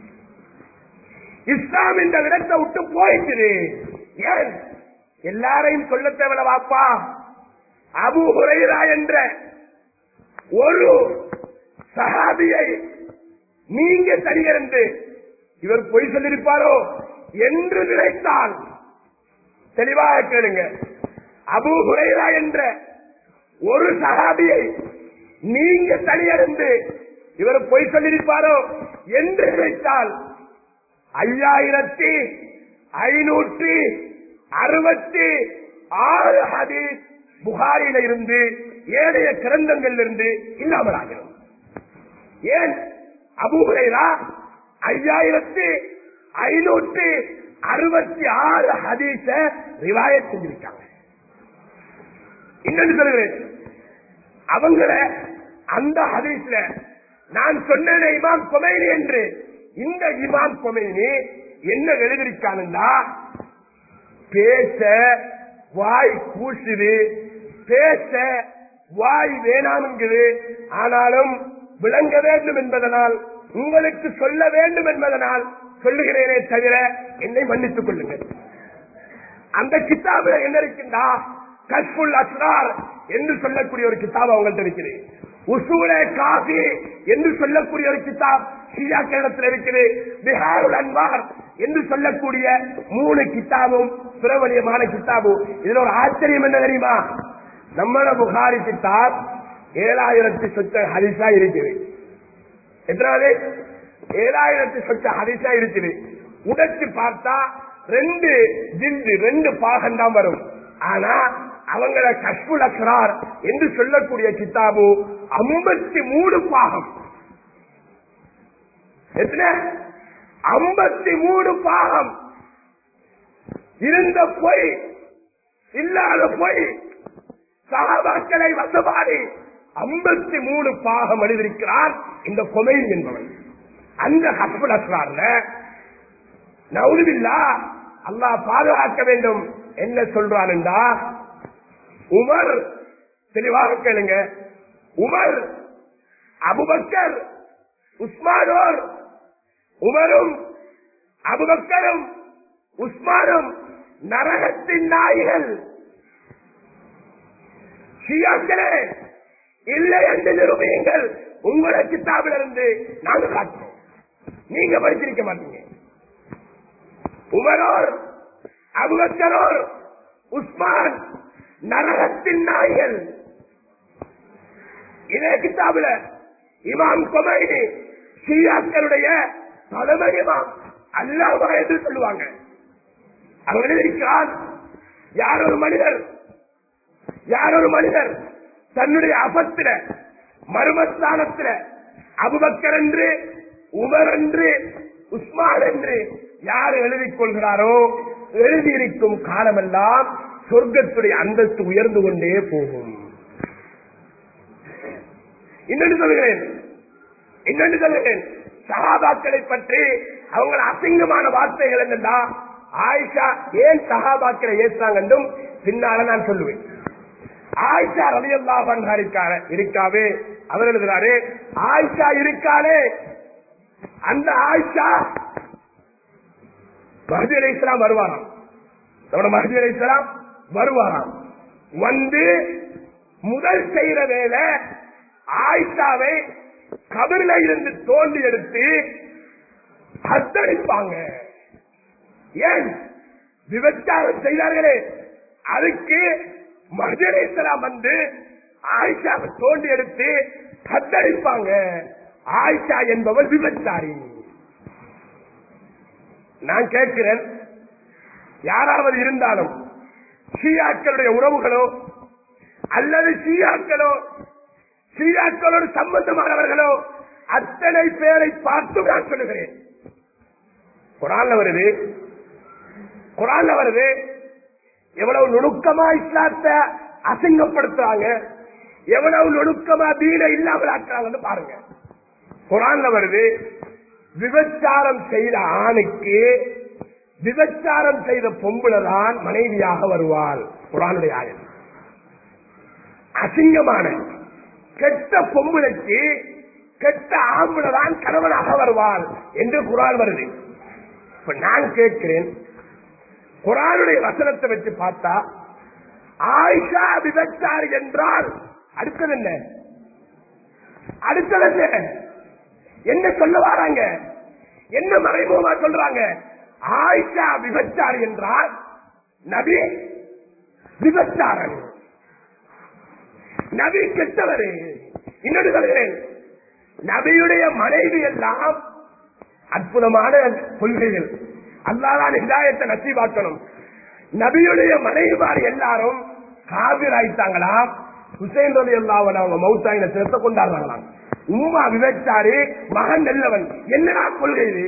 இஸ்லாம் இந்த இடத்தை விட்டு போயிட்டு ஏன் எல்லாரையும் சொல்ல தேவையில்ல வாப்பா அபு ஹுரைரா என்ற ஒரு சஹாபியை நீங்க சரியிருந்து இவர் பொய் சொல்லியிருப்பாரோ என்று நினைத்தால் தெளிவாக கேளுங்க அபு ஹுரைரா என்ற ஒரு சஹாபியை நீங்க தனியறிந்து இவர் பொய் சொல்லியிருப்பாரோ என்று நினைத்தால் ஐயாயிரத்தி ஐநூற்றி அறுபத்தி ஆறு ஹதீஸ் புகாரில இருந்து ஏழைய கிரந்தங்கள்ல இருந்து இல்லாமலாகிறோம் ஏன் அபூஹுரைரா ஐயாயிரத்தி ஐநூற்றி அறுபத்தி ஆறு ஹதீஸ ரிவாயத் செஞ்சிருக்காங்க இன்னொன்று சொல்லுகிறேன் அவங்கள அந்த ஹதீஸ்ல நான் சொன்னேன் இமாம் கொமைனி என்று இந்த இமாம் கொமைனி என்ன எழுதிருக்கானுண்டா பேச வாய் கூசுது பேச வாய் வேணாம்ங்குது ஆனாலும் விளங்க வேண்டும் என்பதனால் உங்களுக்கு சொல்ல வேண்டும் என்பதனால் சொல்லுகிறேனே தவிர என்னை மன்னித்துக் கொள்ளுங்கள் அந்த கித்தாபில் என்ன இருக்கின்றா கஷ்புல் அஸ்ரார் என்று சொல்லக்கூடிய ஒரு கித்தாப் அவங்கள்ட்ட இருக்குது உசூலே காபி என்று சொல்லக்கூடிய ஒரு கித்தாப் ஷியாக்களிடத்தில் இருக்குது பிஹாருல் அன்வார் என்று சொல்லக்கூடிய மூணு கித்தாபும் பிரபலியமான கித்தாபும் இதுல ஒரு ஆச்சரியம் என்ன தெரியுமா நம்மள புகாரி கித்தாப் ஏழாயிரத்தி சொச்ச ஹரிசா இருக்குது எத்தனாவது ஏழாயிரத்தி சொச்ச ஹரிசா இருக்குது உடைச்சு பார்த்தா ரெண்டு ஜிந்து ரெண்டு பாகம் தான் வரும் ஆனா அவங்கள கஷ்புல் அக்ரார் என்று சொல்லக்கூடிய கித்தாபு ஐம்பத்தி மூணு பாகம் எத்தனை ஐம்பத்தி மூணு பாகம் இருந்த பொய் இல்லாத பொய் சகாபாக்களை வசபாடி ஐம்பத்தி மூணு பாகம் எழுதியிருக்கிறார் இந்த கொமை என்பவன் அந்த ஹஸ்புல் அஸ்ரார்ல நவுதுபில்லா அல்லாஹ் பாதுகாக்க வேண்டும் என்ன சொல்றான்டா உமர் தெளிவாக கேளுங்க உமர் அபுபக்கர் உஸ்மானோர் உமரும் அபுபக்கரும் உஸ்மானும் நரகத்தின் நாய்கள் ஷியாக்களே இல்லை என்று நிரூபியுங்கள் உங்களை கித்தாபில் இருந்து நாங்கள் காட்டுறோம் நீங்க படிச்சிருக்க மாட்டீங்க உமரோர் அபுபக்கரோர் உஸ்மான் நரகத்தின் நாய்கள் இதே கித்தாபில் இமாம் கொமைனி ஷியாக்களுடைய தலைமை இமாம் அல்லாமா என்று சொல்லுவாங்க அவர் எழுதியிருக்கிறார் யார் ஒரு மனிதர் யார் ஒரு மனிதர் தன்னுடைய அபத்தில மர்மஸ்தானத்தில அபுபக்கர் என்று உமர் என்று உஸ்மான் என்று யார் எழுதிக் கொள்கிறாரோ எழுதியிருக்கும் காலமெல்லாம் சொர்க்கத்துடைய அந்தஸ்து உயர்ந்து கொண்டே போகும் இன்னொன்று சொல்கிறேன் இன்னொன்று சொல்கிறேன் சகாபாக்களை பற்றி அவங்க அசிங்கமான வார்த்தைகள் என்னன்னா ஆயிஷா ஏன் சகாபாக்களை ஏற்றாங்க என்றும் பின்னால நான் சொல்லுவேன் ஆயிஷா ரலியல்லா பன்ஹா இருக்காரு இருக்காவே அவர் எழுதுறாரு ஆயிஷா இருக்காளே அந்த ஆயிஷா மஹதி அலி இஸ்லாம் வருவாராம் நம்ம மஹதி அலி இஸ்லாம் வருவாராம் வந்து முதல் செய்யற வேலை ஆயிஷாவை கபிரில இருந்து தோண்டி எடுத்து ஹத்தடிப்பாங்க ஏன் விபச்சாரம் செய்தார்களே அதுக்கு மஹதீஸ்லாம் வந்து ஆயிஷாவை தோண்டி எடுத்து ஹத்தடிப்பாங்க ஆயிஷா என்பவர் விபச்சாரி நான் கேட்கிறேன் யாராவது இருந்தாலும் ஷியாக்களுடைய உறவுகளோ அல்லது ஷியாக்களோ ஷியாக்களோடு சம்பந்தமானவர்களோ அத்தனை பேரை பார்த்து நான் சொல்லுகிறேன் குரான்ல வருது குரான்ல வருது எவ்வளவு நுணுக்கமா இஸ்லாத்தை அசிங்கப்படுத்துறாங்க எவ்வளவு நுணுக்கமா தீன இல்லாமல் ஆக்குறாங்கன்னு பாருங்க குரான்ல வருது விபச்சாரம் செய்த ஆணுக்கு விபச்சாரம் செய்த பொம்புலதான் மனைவியாக வருவாள் குரானுடைய ஆயன் அசிங்கமான கெட்ட பொம்புளைக்கு கெட்ட ஆம்புலதான் கணவனாக வருவாள் என்று குரான் வருது இப்ப நான் கேட்கிறேன் குரானுடைய வசனத்தை வச்சு பார்த்தா ஆயிஷா விபச்சாரி என்றால் அடுத்தது என்ன அடுத்தது என்ன என்ன சொல்ல வராங்க என்ன மறைமுகமா சொல்றாங்க ஆயிஷா விபச்சாரி என்றால் நபி விபச்சாரன் நபி கெட்டவர் இன்னொரு சொல்கிறேன் நபியுடைய மனைவி எல்லாம் அற்புதமான கொள்கைகள் அல்லாதான் இதாயத்தை நசிவாக்கணும் நபியுடைய மனைவிமார் எல்லாரும் காவிராயிட்டாங்களாம் ஹுசைன் ரவி அல்லாவன் அவங்க மௌத்தாயின சேர்த்த கொண்டாடுறாங்களாம் உம்மா விபச்சாரி மகன் நல்லவன் என்னடா கொள்கை இது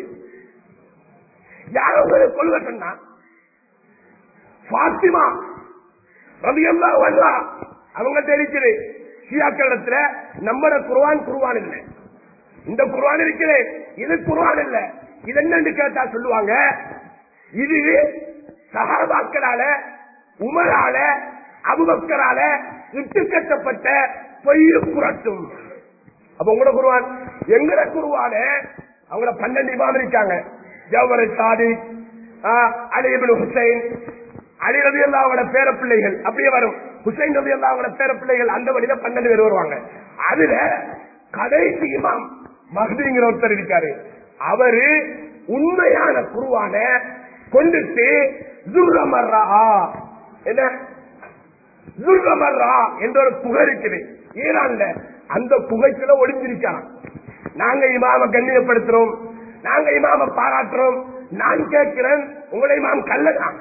யாரோ ஒரு கொள்கை சொன்னா பாத்திமா ரவி அல்லா அவங்க தெரிக்குது ஷியாக்களிடத்துல நம்மட குருவான் குருவான் இல்லை இந்த குருவான் இருக்குது இது குருவான் இல்ல இது என்னன்னு கேட்டா சொல்லுவாங்க இது சகாபாக்களால உமரால அபுபக்கரால இட்டு கட்டப்பட்ட பொய்ய புரட்டும் அப்ப உங்களோட குருவான் எங்கட குருவான அவங்கள பன்னெண்டு இமாம் இருக்காங்க ஜவஹர் சாதி அலிபின் ஹுசைன் அலி ரவி அல்லாவோட பேர பிள்ளைகள் அப்படியே வரும் ஹுசைன் ரவி அல்லாவோட பேர பிள்ளைகள் அந்த வழியில பன்னெண்டு பேர் வருவாங்க அதுல கடைசி இமாம் மஹதிங்கிற ஒருத்தர் இருக்காரு அவரு உண்மையான குருவான கொண்டுட்டு துர்ரமர்ரா என்ன துர்ரமர்ரா என்ற ஒரு புகை இருக்குது ஈரான்ல அந்த புகைக்குள்ள ஒளிஞ்சிருக்கான் நாங்க இமாம கண்ணியப்படுத்துறோம் நாங்க இமாம பாராட்டுறோம் நான் கேட்கிறேன் உங்களை இமாம் கல்லதான்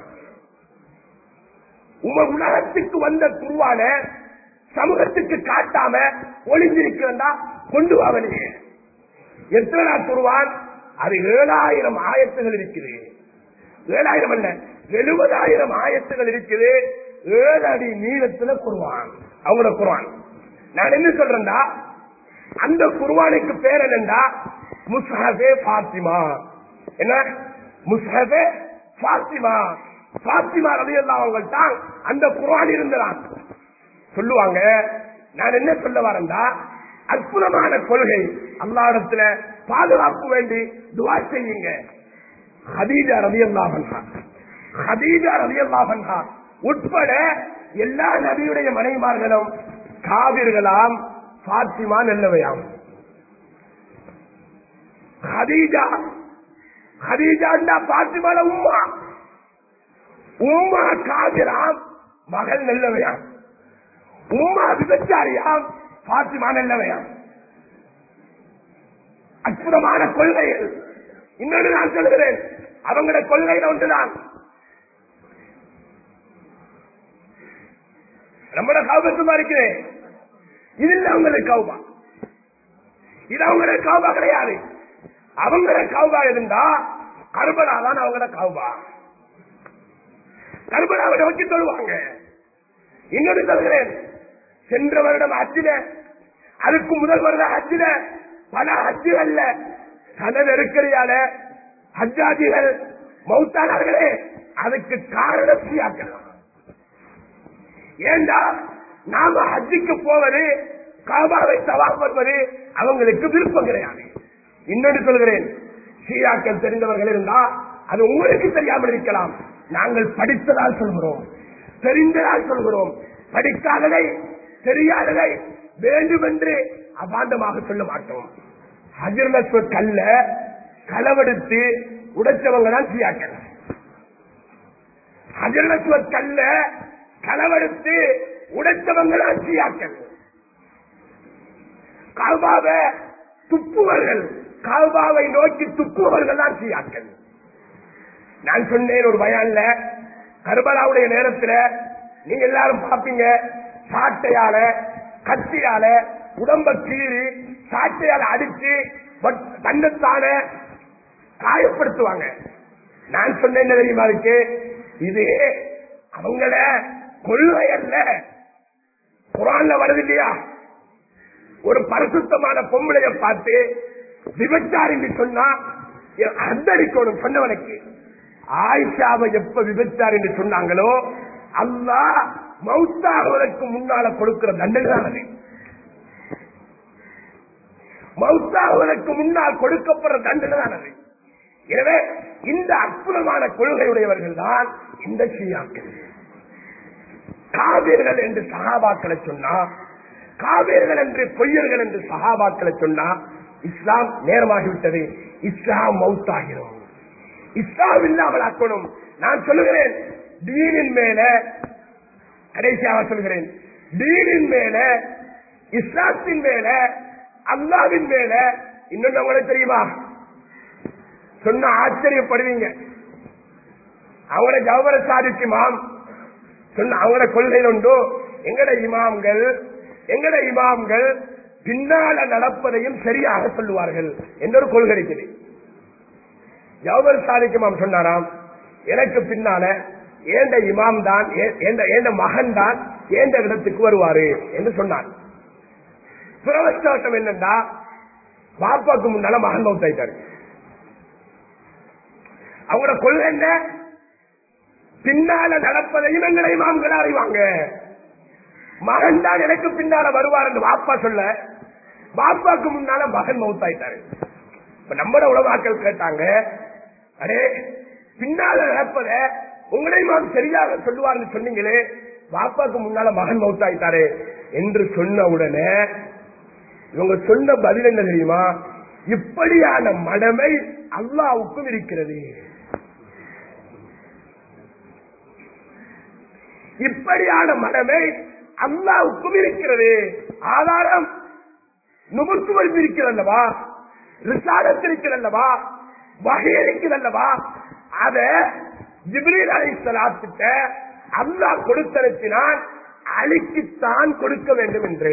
உங்க உலகத்துக்கு வந்த குருவான சமூகத்துக்கு காட்டாம ஒளிஞ்சிருக்கிறதா கொண்டு வாவனே எத்தனை குருவான் அது ஏழாயிரம் ஆயத்துகள் இருக்குது ஏழாயிரம் அல்ல எழுபதாயிரம் ஆயத்துகள் இருக்குது ஏழு அடி நீளத்துல குருவான் அவங்களோட குருவான் நான் என்ன சொல்றேன்டா அந்த குருவானுக்கு பேர் என்னண்டா முஸ்ஹபே பாத்திமா என்ன முஸ்ஹபே பாத்திமா பாத்திமா ரவி அவங்க தான் அந்த குர்ஆன் இருந்ததான் சொல்லுவாங்க நான் என்ன சொல்ல வரேன்டா அற்புதமான கொள்கை அல்லாடத்துல பாதுகாப்பு வேண்டி துவா செய்யுங்க ஹதீஜா ரவி அல்லாஹன்ஹா ஹதீஜா ரவி அல்லாஹன்ஹா உட்பட எல்லா நபியுடைய மனைவிமார்களும் காவிர்களாம் பாத்திமா நல்லவையாம் ஹதீஜா ஹதீஜா பாத்திமால உம்மா உம்மா காவிராம் மகள் நல்லவையாம் உம்மா விபச்சாரியாம் பாத்திமா நல்லவையாம் அற்புதமான கொள்கைகள் இன்னொன்று நான் சொல்கிறேன் அவங்களோட கொள்கையில ஒன்றுதான் நம்மளோட கௌபத்துமா இருக்கிறேன் இது இல்ல அவங்களுக்கு கௌபா இது அவங்களோட கௌபா கிடையாது அவங்களோட கௌபா இருந்தா கருபலா தான் அவங்களோட கௌபா கர்பலாவை நோக்கி சொல்லுவாங்க இன்னொரு சொல்கிறேன் சென்ற வருடம் அச்சில அதுக்கு முதல் வருடம் அச்சில பல ஹஜ்ஜுகள்ல சன நெருக்கடியால ஹஜ்ஜாஜிகள் மௌத்தானார்களே அதுக்கு காரணம் சியாக்கலாம் ஏண்டா நாம ஹஜ்ஜுக்கு போவது காபாவை சவால் பண்ணுவது அவங்களுக்கு விருப்பம் கிடையாது இன்னொன்று சொல்கிறேன் ஷியாக்கள் தெரிந்தவர்கள் இருந்தா அது உங்களுக்கு தெரியாமல் இருக்கலாம் நாங்கள் படித்ததால் சொல்கிறோம் தெரிந்ததால் சொல்கிறோம் படிக்காததை தெரியாததை வேண்டுமென்று அபாண்டமாக சொல்ல மாட்டோம் ஹஜர்லஸ்வ கல்ல களவெடுத்து உடைச்சவங்க தான் ஷியாக்கள் ஹஜர்லஸ்வ கல்ல களவெடுத்து உடைச்சவங்க தான் ஷியாக்கள் காபாவை துப்புவர்கள் காபாவை நோக்கி துப்புவர்கள் தான் ஷியாக்கள் நான் சொன்னேன் ஒரு பயான்ல கர்பலாவுடைய நேரத்துல நீங்க எல்லாரும் பாப்பீங்க சாட்டையால கத்தியால உடம்ப கீறி சாட்டையால அடிச்சு பட் தன்னைத்தான காயப்படுத்துவாங்க நான் சொன்னேன் என்ன தெரியுமா இருக்கு இது அவங்கள கொள்கை அல்ல குரான்ல வருது இல்லையா ஒரு பரிசுத்தமான பொம்பளைய பார்த்து விபச்சாரின்னு சொன்னா அந்தடிக்கணும் சொன்னவனுக்கு ஆயிஷாவை எப்ப விபச்சார் என்று சொன்னாங்களோ அல்லா மௌத்தாகுவதற்கு முன்னால கொடுக்கிற தண்டனை தான் அது மௌத்தாகுவதற்கு முன்னால் கொடுக்கப்படுற தண்டனை தான் அது எனவே இந்த அற்புதமான கொள்கையுடையவர்கள் தான் இந்த ஷியாக்கள் காவிர்கள் என்று சகாபாக்களை சொன்னா காவிர்கள் என்று பொய்யர்கள் என்று சகாபாக்களை சொன்னா இஸ்லாம் நேரமாகிவிட்டது இஸ்லாம் மௌத்தாகிறோம் இஸ்லாம் இல்லாமல் ஆக்கணும் நான் சொல்லுகிறேன் தீனின் மேல கடைசியாக சொல்கிறேன் தீனின் மேல இஸ்லாத்தின் மேல அல்லாவின் மேல இன்னொன்னு உங்களுக்கு தெரியுமா சொன்ன ஆச்சரியப்படுவீங்க அவங்கள ஜவஹர சாதிக்கு மாம் சொன்ன அவங்களோட கொள்கையில் உண்டு எங்கட இமாம்கள் எங்கட இமாம்கள் பின்னால நடப்பதையும் சரியாக சொல்லுவார்கள் என்றொரு கொள்கை இருக்குது ஜவஹர் சாதிக்கு மாம் சொன்னாராம் எனக்கு பின்னால ஏண்ட இமாம் தான் ஏண்ட மகன் தான் ஏண்ட இடத்துக்கு வருவாரு என்று சொன்னார் துரவஷ்டம் என்னன்னா பாப்பாக்கு முன்னால மகன் மௌத்தாயிட்டாரு அவங்களோட கொள்கை என்ன பின்னால நடப்பதையும் எங்களை இமாம்கள் அறிவாங்க மகன் தான் எனக்கு பின்னால வருவார் என்று பாப்பா சொல்ல பாப்பாக்கு முன்னால மகன் மௌத்தாயிட்டாரு இப்ப நம்மட உலகாக்கள் கேட்டாங்க அடே பின்னால நடப்பத உங்களை மாம் சரியாக சொல்லுவார்னு சொன்னீங்களே பாப்பாக்கு முன்னால மகன் மௌத்தாயிட்டாரு என்று சொன்ன உடனே இவங்க சொன்ன பதில் என்ன தெரியுமா இப்படியான மடமை அல்லாவுக்கும் இருக்கிறது இப்படியான மடமை அல்லாவுக்கும் இருக்கிறது ஆதாரம் நுகர்த்துவல் இருக்கிறல்லவா ரிசாரத் இருக்கிறல்லவா வகை இருக்கிறல்லவா அத ஜிப்ரீல் அலை சலாத்திட்ட அல்லாஹ் கொடுத்தனுப்பினால் அலிக்குத்தான் கொடுக்க வேண்டும் என்று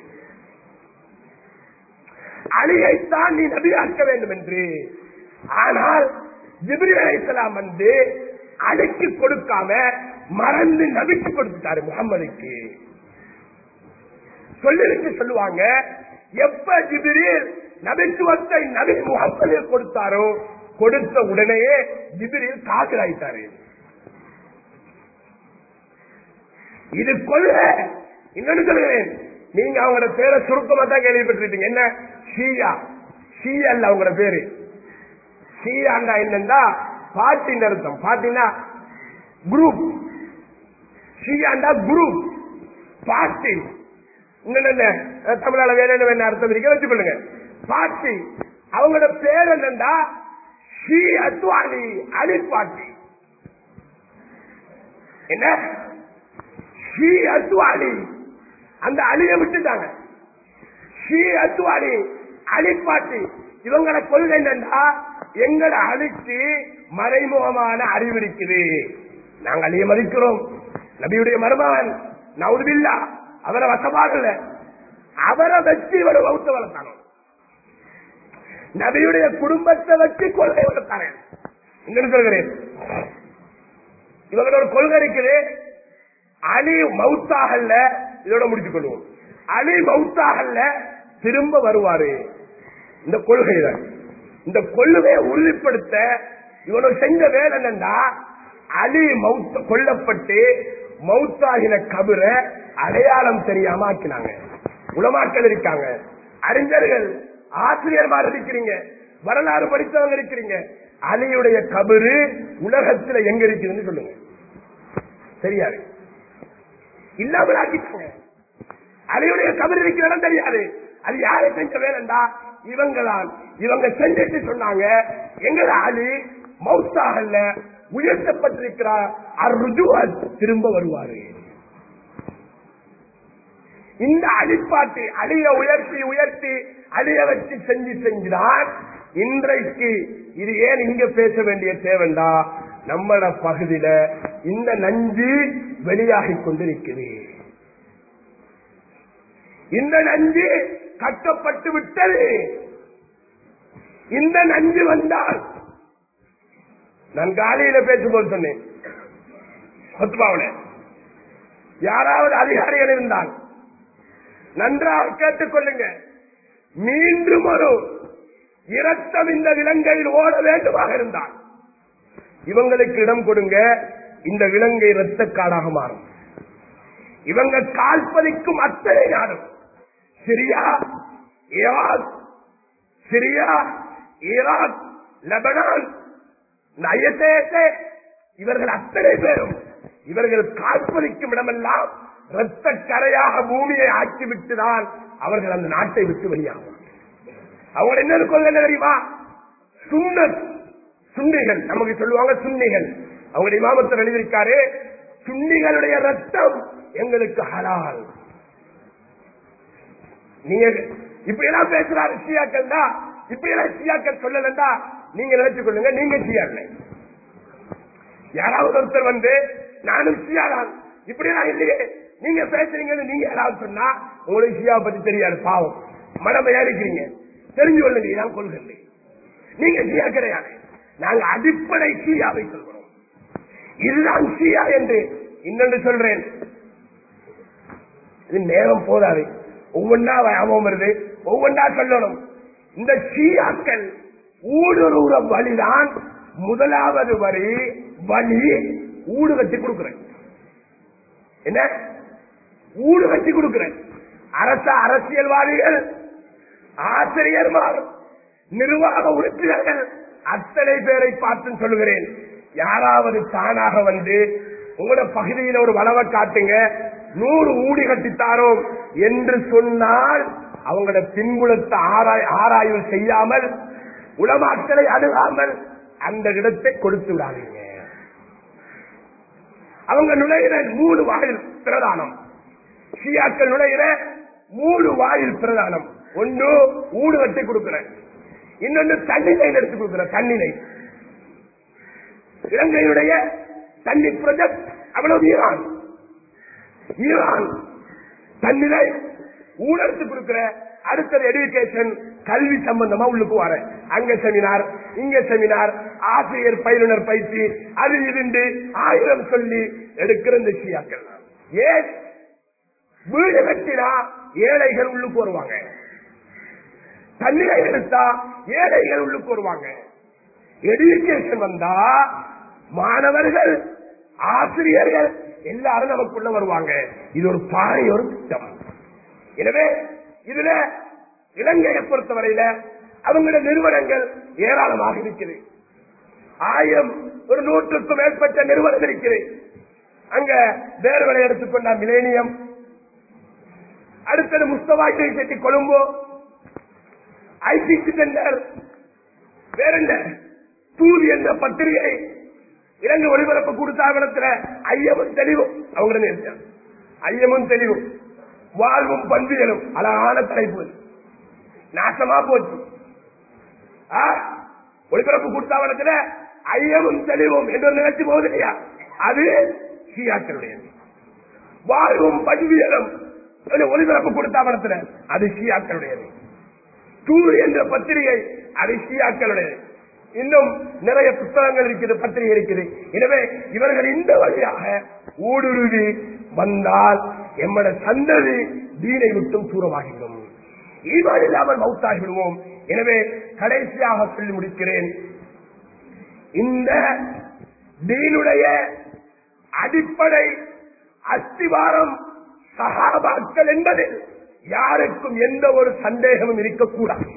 அலியைத்தான் நீ நபியாக்க வேண்டும் என்று ஆனால் ஜிப்ரீல் அலைசலாம் வந்து அலிக்கு கொடுக்காம மறந்து நபிக்கு கொடுத்துட்டாரு முகம்மதுக்கு சொல்லிருக்கு சொல்லுவாங்க எப்ப ஜிபிரில் நபித்துவத்தை நபி முகம்மது கொடுத்தாரோ கொடுத்த உடனேயே ஜிபிரில் காதல் ஆயிட்டாரு இது கொள்க இன்னொன்னு சொல்கிறேன் நீங்க அவங்களோட பேரை சுருக்கமா தான் கேள்விப்பட்டிருக்கீங்க என்ன ஷீயா ஷீயா அல்ல அவங்களோட பேரு ஷீயாண்டா என்னன்னா பாட்டின் அர்த்தம் பாட்டினா குரூப் ஷீயாண்டா குரூப் பார்ட்டி இன்னொன்னு தமிழால வேற என்ன வேணும் அர்த்தம் இருக்க வச்சுக்கொள்ளுங்க பார்ட்டி அவங்களோட பேர் என்னண்டா ஷீ அத்வானி அலி பார்ட்டி என்ன ஷீ அத்வானி அந்த அலிய விட்டுட்டாங்க ஷீ அத்வானி அலி பார்ட்டி இவங்கள கொள்கை என்னண்டா எங்களை அழித்து மறைமுகமான அறிவு இருக்குது நாங்கள் அழிய மதிக்கிறோம் நபியுடைய மருமகன் நவுதுபில்லா அவரை வசமாகல அவரை வச்சு இவரை வகுத்து வளர்த்தாங்க நபியுடைய குடும்பத்தை வச்சு கொள்கை வளர்த்தாங்க இன்னும் சொல்கிறேன் இவங்களோட கொள்கை இருக்குது அலி மவுத்தாகல்ல இதோட முடித்துக் கொள்வோம் அலி மவுத்தாகல்ல திரும்ப வருவாரு இந்த கொள்கை தான் இந்த கொள்கையை உறுதிப்படுத்த இவனோட செஞ்ச வேலை என்னன்னா அலி மவுத்த கொல்லப்பட்டு மவுத்தாகின கபர அடையாளம் தெரியாம ஆக்கினாங்க உலமாக்கள் இருக்காங்க அறிஞர்கள் ஆசிரியர்மார் இருக்கிறீங்க வரலாறு படித்தவங்க இருக்கிறீங்க அலியுடைய கபரு உலகத்துல எங்க இருக்குதுன்னு சொல்லுங்க தெரியாது இல்லாமல் ஆக்கிட்டாங்க அலியுடைய கபர் இருக்கிற இடம் தெரியாது அது யாரை செஞ்ச வேலைண்டா இவங்க தான் இவங்க செஞ்சுட்டு சொன்னாங்க எங்கட அலி மௌத்தாகல்ல உயர்த்தப்பட்டிருக்கிறார் அருஜுவல் திரும்ப வருவாரு இந்த அடிப்பாட்டு அழிய உயர்த்தி உயர்த்தி அழிய வச்சு செஞ்சு செஞ்சுதான் இன்றைக்கு இது ஏன் இங்க பேச வேண்டிய தேவைண்டா நம்மள பகுதியில இந்த நஞ்சு வெளியாகி கொண்டிருக்குது இந்த நஞ்சு கட்டப்பட்டு விட்டது இந்த நஞ்சு வந்தால் நான் காலையில பேசும்போது சொன்னேன் கொத்துபாவில யாராவது அதிகாரிகள் இருந்தால் நன்றாக கேட்டுக்கொள்ளுங்க மீண்டும் ஒரு இரத்தம் இந்த விலங்கையில் ஓட வேண்டுமாக இருந்தால் இவங்களுக்கு இடம் கொடுங்க இந்த விலங்கை இரத்தக்காடாக மாறும் இவங்க கால்பதிக்கும் அத்தனை நாடும் Syria Iraq Syria Iraq Lebanon நயசேசே இவர்கள் அத்தனை பேரும் இவர்கள் கால்பதிக்கும் இடமெல்லாம் இரத்த கரையாக பூமியை ஆக்கிவிட்டுதான் அவர்கள் அந்த நாட்டை விட்டு வெளியாகும் அவங்க என்ன கொள்கை என்ன தெரியுமா சுண்ணத் சுன்னிகள் நமக்கு சொல்லுவாங்க சுன்னிகள் அவங்க இமாமத்தில் எழுதியிருக்காரு சுன்னிகளுடைய ரத்தம் எங்களுக்கு ஹலால் நீங்க இப்படி எல்லாம் பேசுறாரு ஷியாக்கள் தான் இப்படி எல்லாம் ஷியாக்கள் சொல்லலண்டா நீங்க நினைச்சுக் கொள்ளுங்க நீங்க ஷியாக்கள் யாராவது ஒருத்தர் வந்து நானும் ஷியாதான் இப்படி எல்லாம் இல்லையே நீங்க பேசுறீங்கன்னு நீங்க யாராவது சொன்னா உங்களுக்கு ஷியா பத்தி தெரியாது பாவம் மடமையா இருக்கிறீங்க தெரிஞ்சு கொள்ளுங்க இதான் கொள்கை நீங்க ஷியா கிடையாது நாங்க அடிப்படை ஷியாவை சொல்கிறோம் இதுதான் ஷியா என்று இன்னொன்று சொல்றேன் இது நேரம் போதாது ஒவ்வொன்றா ஞாபகம் வருது ஒவ்வொன்றா சொல்லணும் இந்த ஷியாக்கள் ஊடுருவுற வழிதான் முதலாவது வரி வழி ஊடு கட்டி கொடுக்கிறேன் என்ன ஊடு கட்டி கொடுக்கிறேன் அரச அரசியல்வாதிகள் ஆசிரியர்மார் நிர்வாக உறுப்பினர்கள் அத்தனை பேரை பார்த்து சொல்லுகிறேன் யாராவது தானாக வந்து உங்களோட பகுதியில் ஒரு வளவை காட்டுங்க நூறு ஊடி கட்டித்தாரோம் என்று சொன்னால் அவங்களோட பின்புலத்தை ஆராய் ஆராய்வு செய்யாமல் உளமாக்களை அணுகாமல் அந்த இடத்தை கொடுத்து விடாதீங்க அவங்க நுழைகிற மூணு வாயில் பிரதானம் ஷியாக்கள் நுழைகிற மூணு வாயில் பிரதானம் ஒன்று ஊடு கட்டி கொடுக்கிறேன் இன்னொன்று தண்ணிலை எடுத்து கொடுக்கிறேன் தண்ணிலை இலங்கையுடைய தண்ணி ப்ரொஜெக்ட் அவ்வளவு ஈரான் ஈரான் தண்ணிலை ஊழலுக்கு கொடுக்கிற அடுத்தது எடுக்கேஷன் கல்வி சம்பந்தமா உள்ளுக்கு வர அங்க செமினார் இங்க செமினார் ஆசிரியர் பயிலுனர் பயிற்சி அது இருந்து ஆயிரம் சொல்லி எடுக்கிற இந்த ஷியாக்கள் ஏன் வீடு கட்டினா ஏழைகள் உள்ளுக்கு வருவாங்க தண்ணீரை எடுத்தா ஏழைகள் உள்ளுக்கு வருவாங்க எடுக்கேஷன் வந்தா மாணவர்கள் ஆசிரியர்கள் எல்லாரும் நமக்குள்ள வருவாங்க இது ஒரு பாரிய ஒரு திட்டம் எனவே இதுல இலங்கையை பொறுத்தவரையில அவங்களோட நிறுவனங்கள் ஏராளமாக இருக்குது ஆயிரம் ஒரு நூற்றுக்கும் மேற்பட்ட நிறுவனம் இருக்குது அங்க வேர்வலை எடுத்துக்கொண்ட மிலேனியம் அடுத்தது Mustafa University Colombo ICC centre வேற என்ன தூதி என்ற பத்திரிகை இலங்கை ஒளிபரப்பு கொடுத்தாவணத்துல ஐயமும் தெளிவும் அவங்க நிறுத்தம் ஐயமும் தெளிவும் வாழ்வும் பண்பியலும் அழகான தலைப்பு நாசமா போச்சு ஆ? ஒளிபரப்பு கொடுத்தாவணத்துல ஐயமும் தெளிவும் என்று ஒரு நிகழ்ச்சி போகுது இல்லையா அது ஷியாக்களுடையது வாழ்வும் பண்பியலும் என்று ஒளிபரப்பு கொடுத்தாவணத்துல அது ஷியாக்களுடையது தூர் என்ற பத்திரிகை அது ஷியாக்களுடையது இன்னும் நிறைய புத்தகங்கள் இருக்குது பத்திரிகை இருக்குது எனவே இவர்கள் இந்த வழியாக ஊடுருவி வந்தால் எம்மட சந்ததி தீனை விட்டும் தூரமாகிவிடும் ஈமான் இல்லாமல் மௌத்தாகி விடுவோம் எனவே கடைசியாக சொல்லி முடிக்கிறேன் இந்த தீனுடைய அடிப்படை அஸ்திவாரம் சகாபாக்கள் என்பதில் யாருக்கும் எந்த ஒரு சந்தேகமும் இருக்கக்கூடாது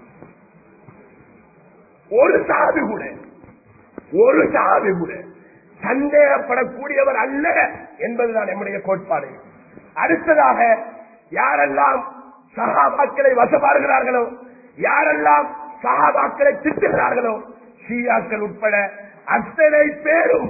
ஒரு சாவி கூட ஒரு சாவி கூட சந்தேகப்படக்கூடியவர் அல்ல என்பதுதான் நம்முடைய கோட்பாடு அடுத்ததாக யாரெல்லாம் சகாபாக்களை வசமாறுகிறார்களோ யாரெல்லாம் சகாபாக்களை திட்டுகிறார்களோ ஷியாக்கள் உட்பட அத்தனை பேரும்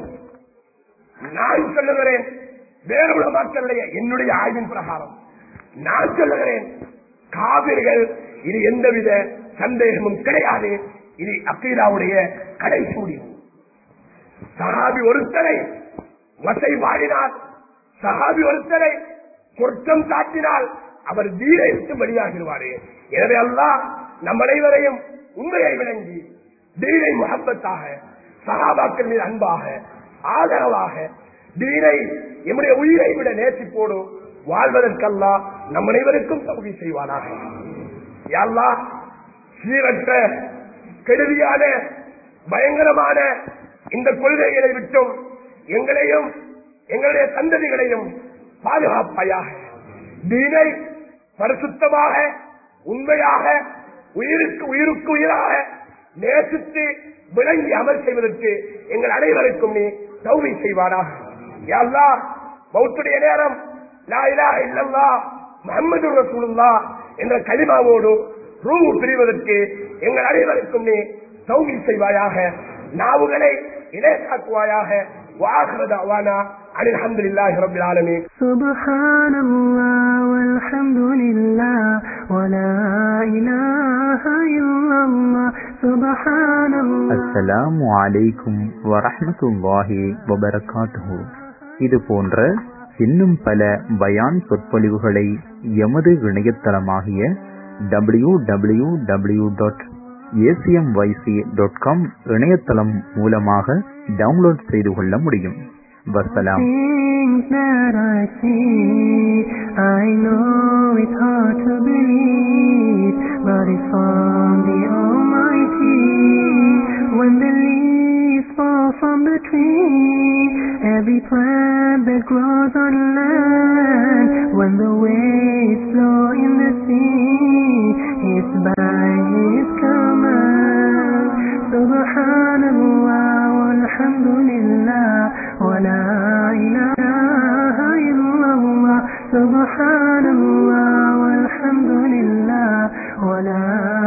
நான் சொல்லுகிறேன் வேறு மக்களுடைய என்னுடைய ஆய்வின் பிரகாரம் நான் சொல்லுகிறேன் காவிர்கள் இது எந்தவித சந்தேகமும் கிடையாது இது அக்கீராவுடைய கடைசி முடிவு சஹாபி ஒருத்தரை வசை வாடினார் சஹாபி ஒருத்தரை குற்றம் சாட்டினால் அவர் வீரை விட்டு வெளியாகிடுவாரு எனவே அல்லாஹ் நம் அனைவரையும் உண்மையை விளங்கி தீனை முகப்பத்தாக சகாபாக்கள் மீது அன்பாக ஆதரவாக தீனை எம்முடைய உயிரை விட நேசிப்போடு வாழ்வதற்கல்லா நம் அனைவருக்கும் தகுதி செய்வானாக யாழ்லா சீரற்ற கெடுதியான பயங்கரமான இந்த கொள்கைகளை விட்டும் எங்களையும் எங்களுடைய சந்ததிகளையும் பாதுகாப்பாயாக தீனை பரிசுத்தமாக உண்மையாக உயிருக்கு உயிருக்கு உயிராக நேசித்து விளங்கி அமல் செய்வதற்கு எங்கள் அனைவருக்கும் நீ சௌரி செய்வானாக யாழ்லா மௌத்துடைய நேரம் லா இலாஹ இல்லல்லா முஹம்மது ரசூலுல்லா என்ற கலிமாவோடு ரூ பிரிவதற்கு எங்கள் அனைவருக்கும் நீ சௌகி செய்வாயாக நாவுகளை இலேசாக்குவாயாக வாகிறது அவானா அனில் அல்ஹம்துலில்லாஹி ரப்பில் ஆலமீன் سبحان الله والحمد لله ولا إله إلا الله سبحان الله அஸ்ஸலாமு அலைக்கும் வரஹ்மத்துல்லாஹி வபரகாத்துஹு இது போன்ற இன்னும் பல பயான் சொற்பொழிவுகளை எமது இணையதளமாகிய W W W dot ACMYC dot com இணையதளம் மூலமாக டவுன்லோட் செய்து கொள்ள முடியும் வசலாம் Things that I see, I know it's hard to believe, but it's from the Almighty. When the leaves fall from the tree, every plant that grows on land, when the waves flow in the sea, it's by His command. Subhanallah, walhamdulillah, wa la ilaha illallah. Subhanallah, walhamdulillah, wa la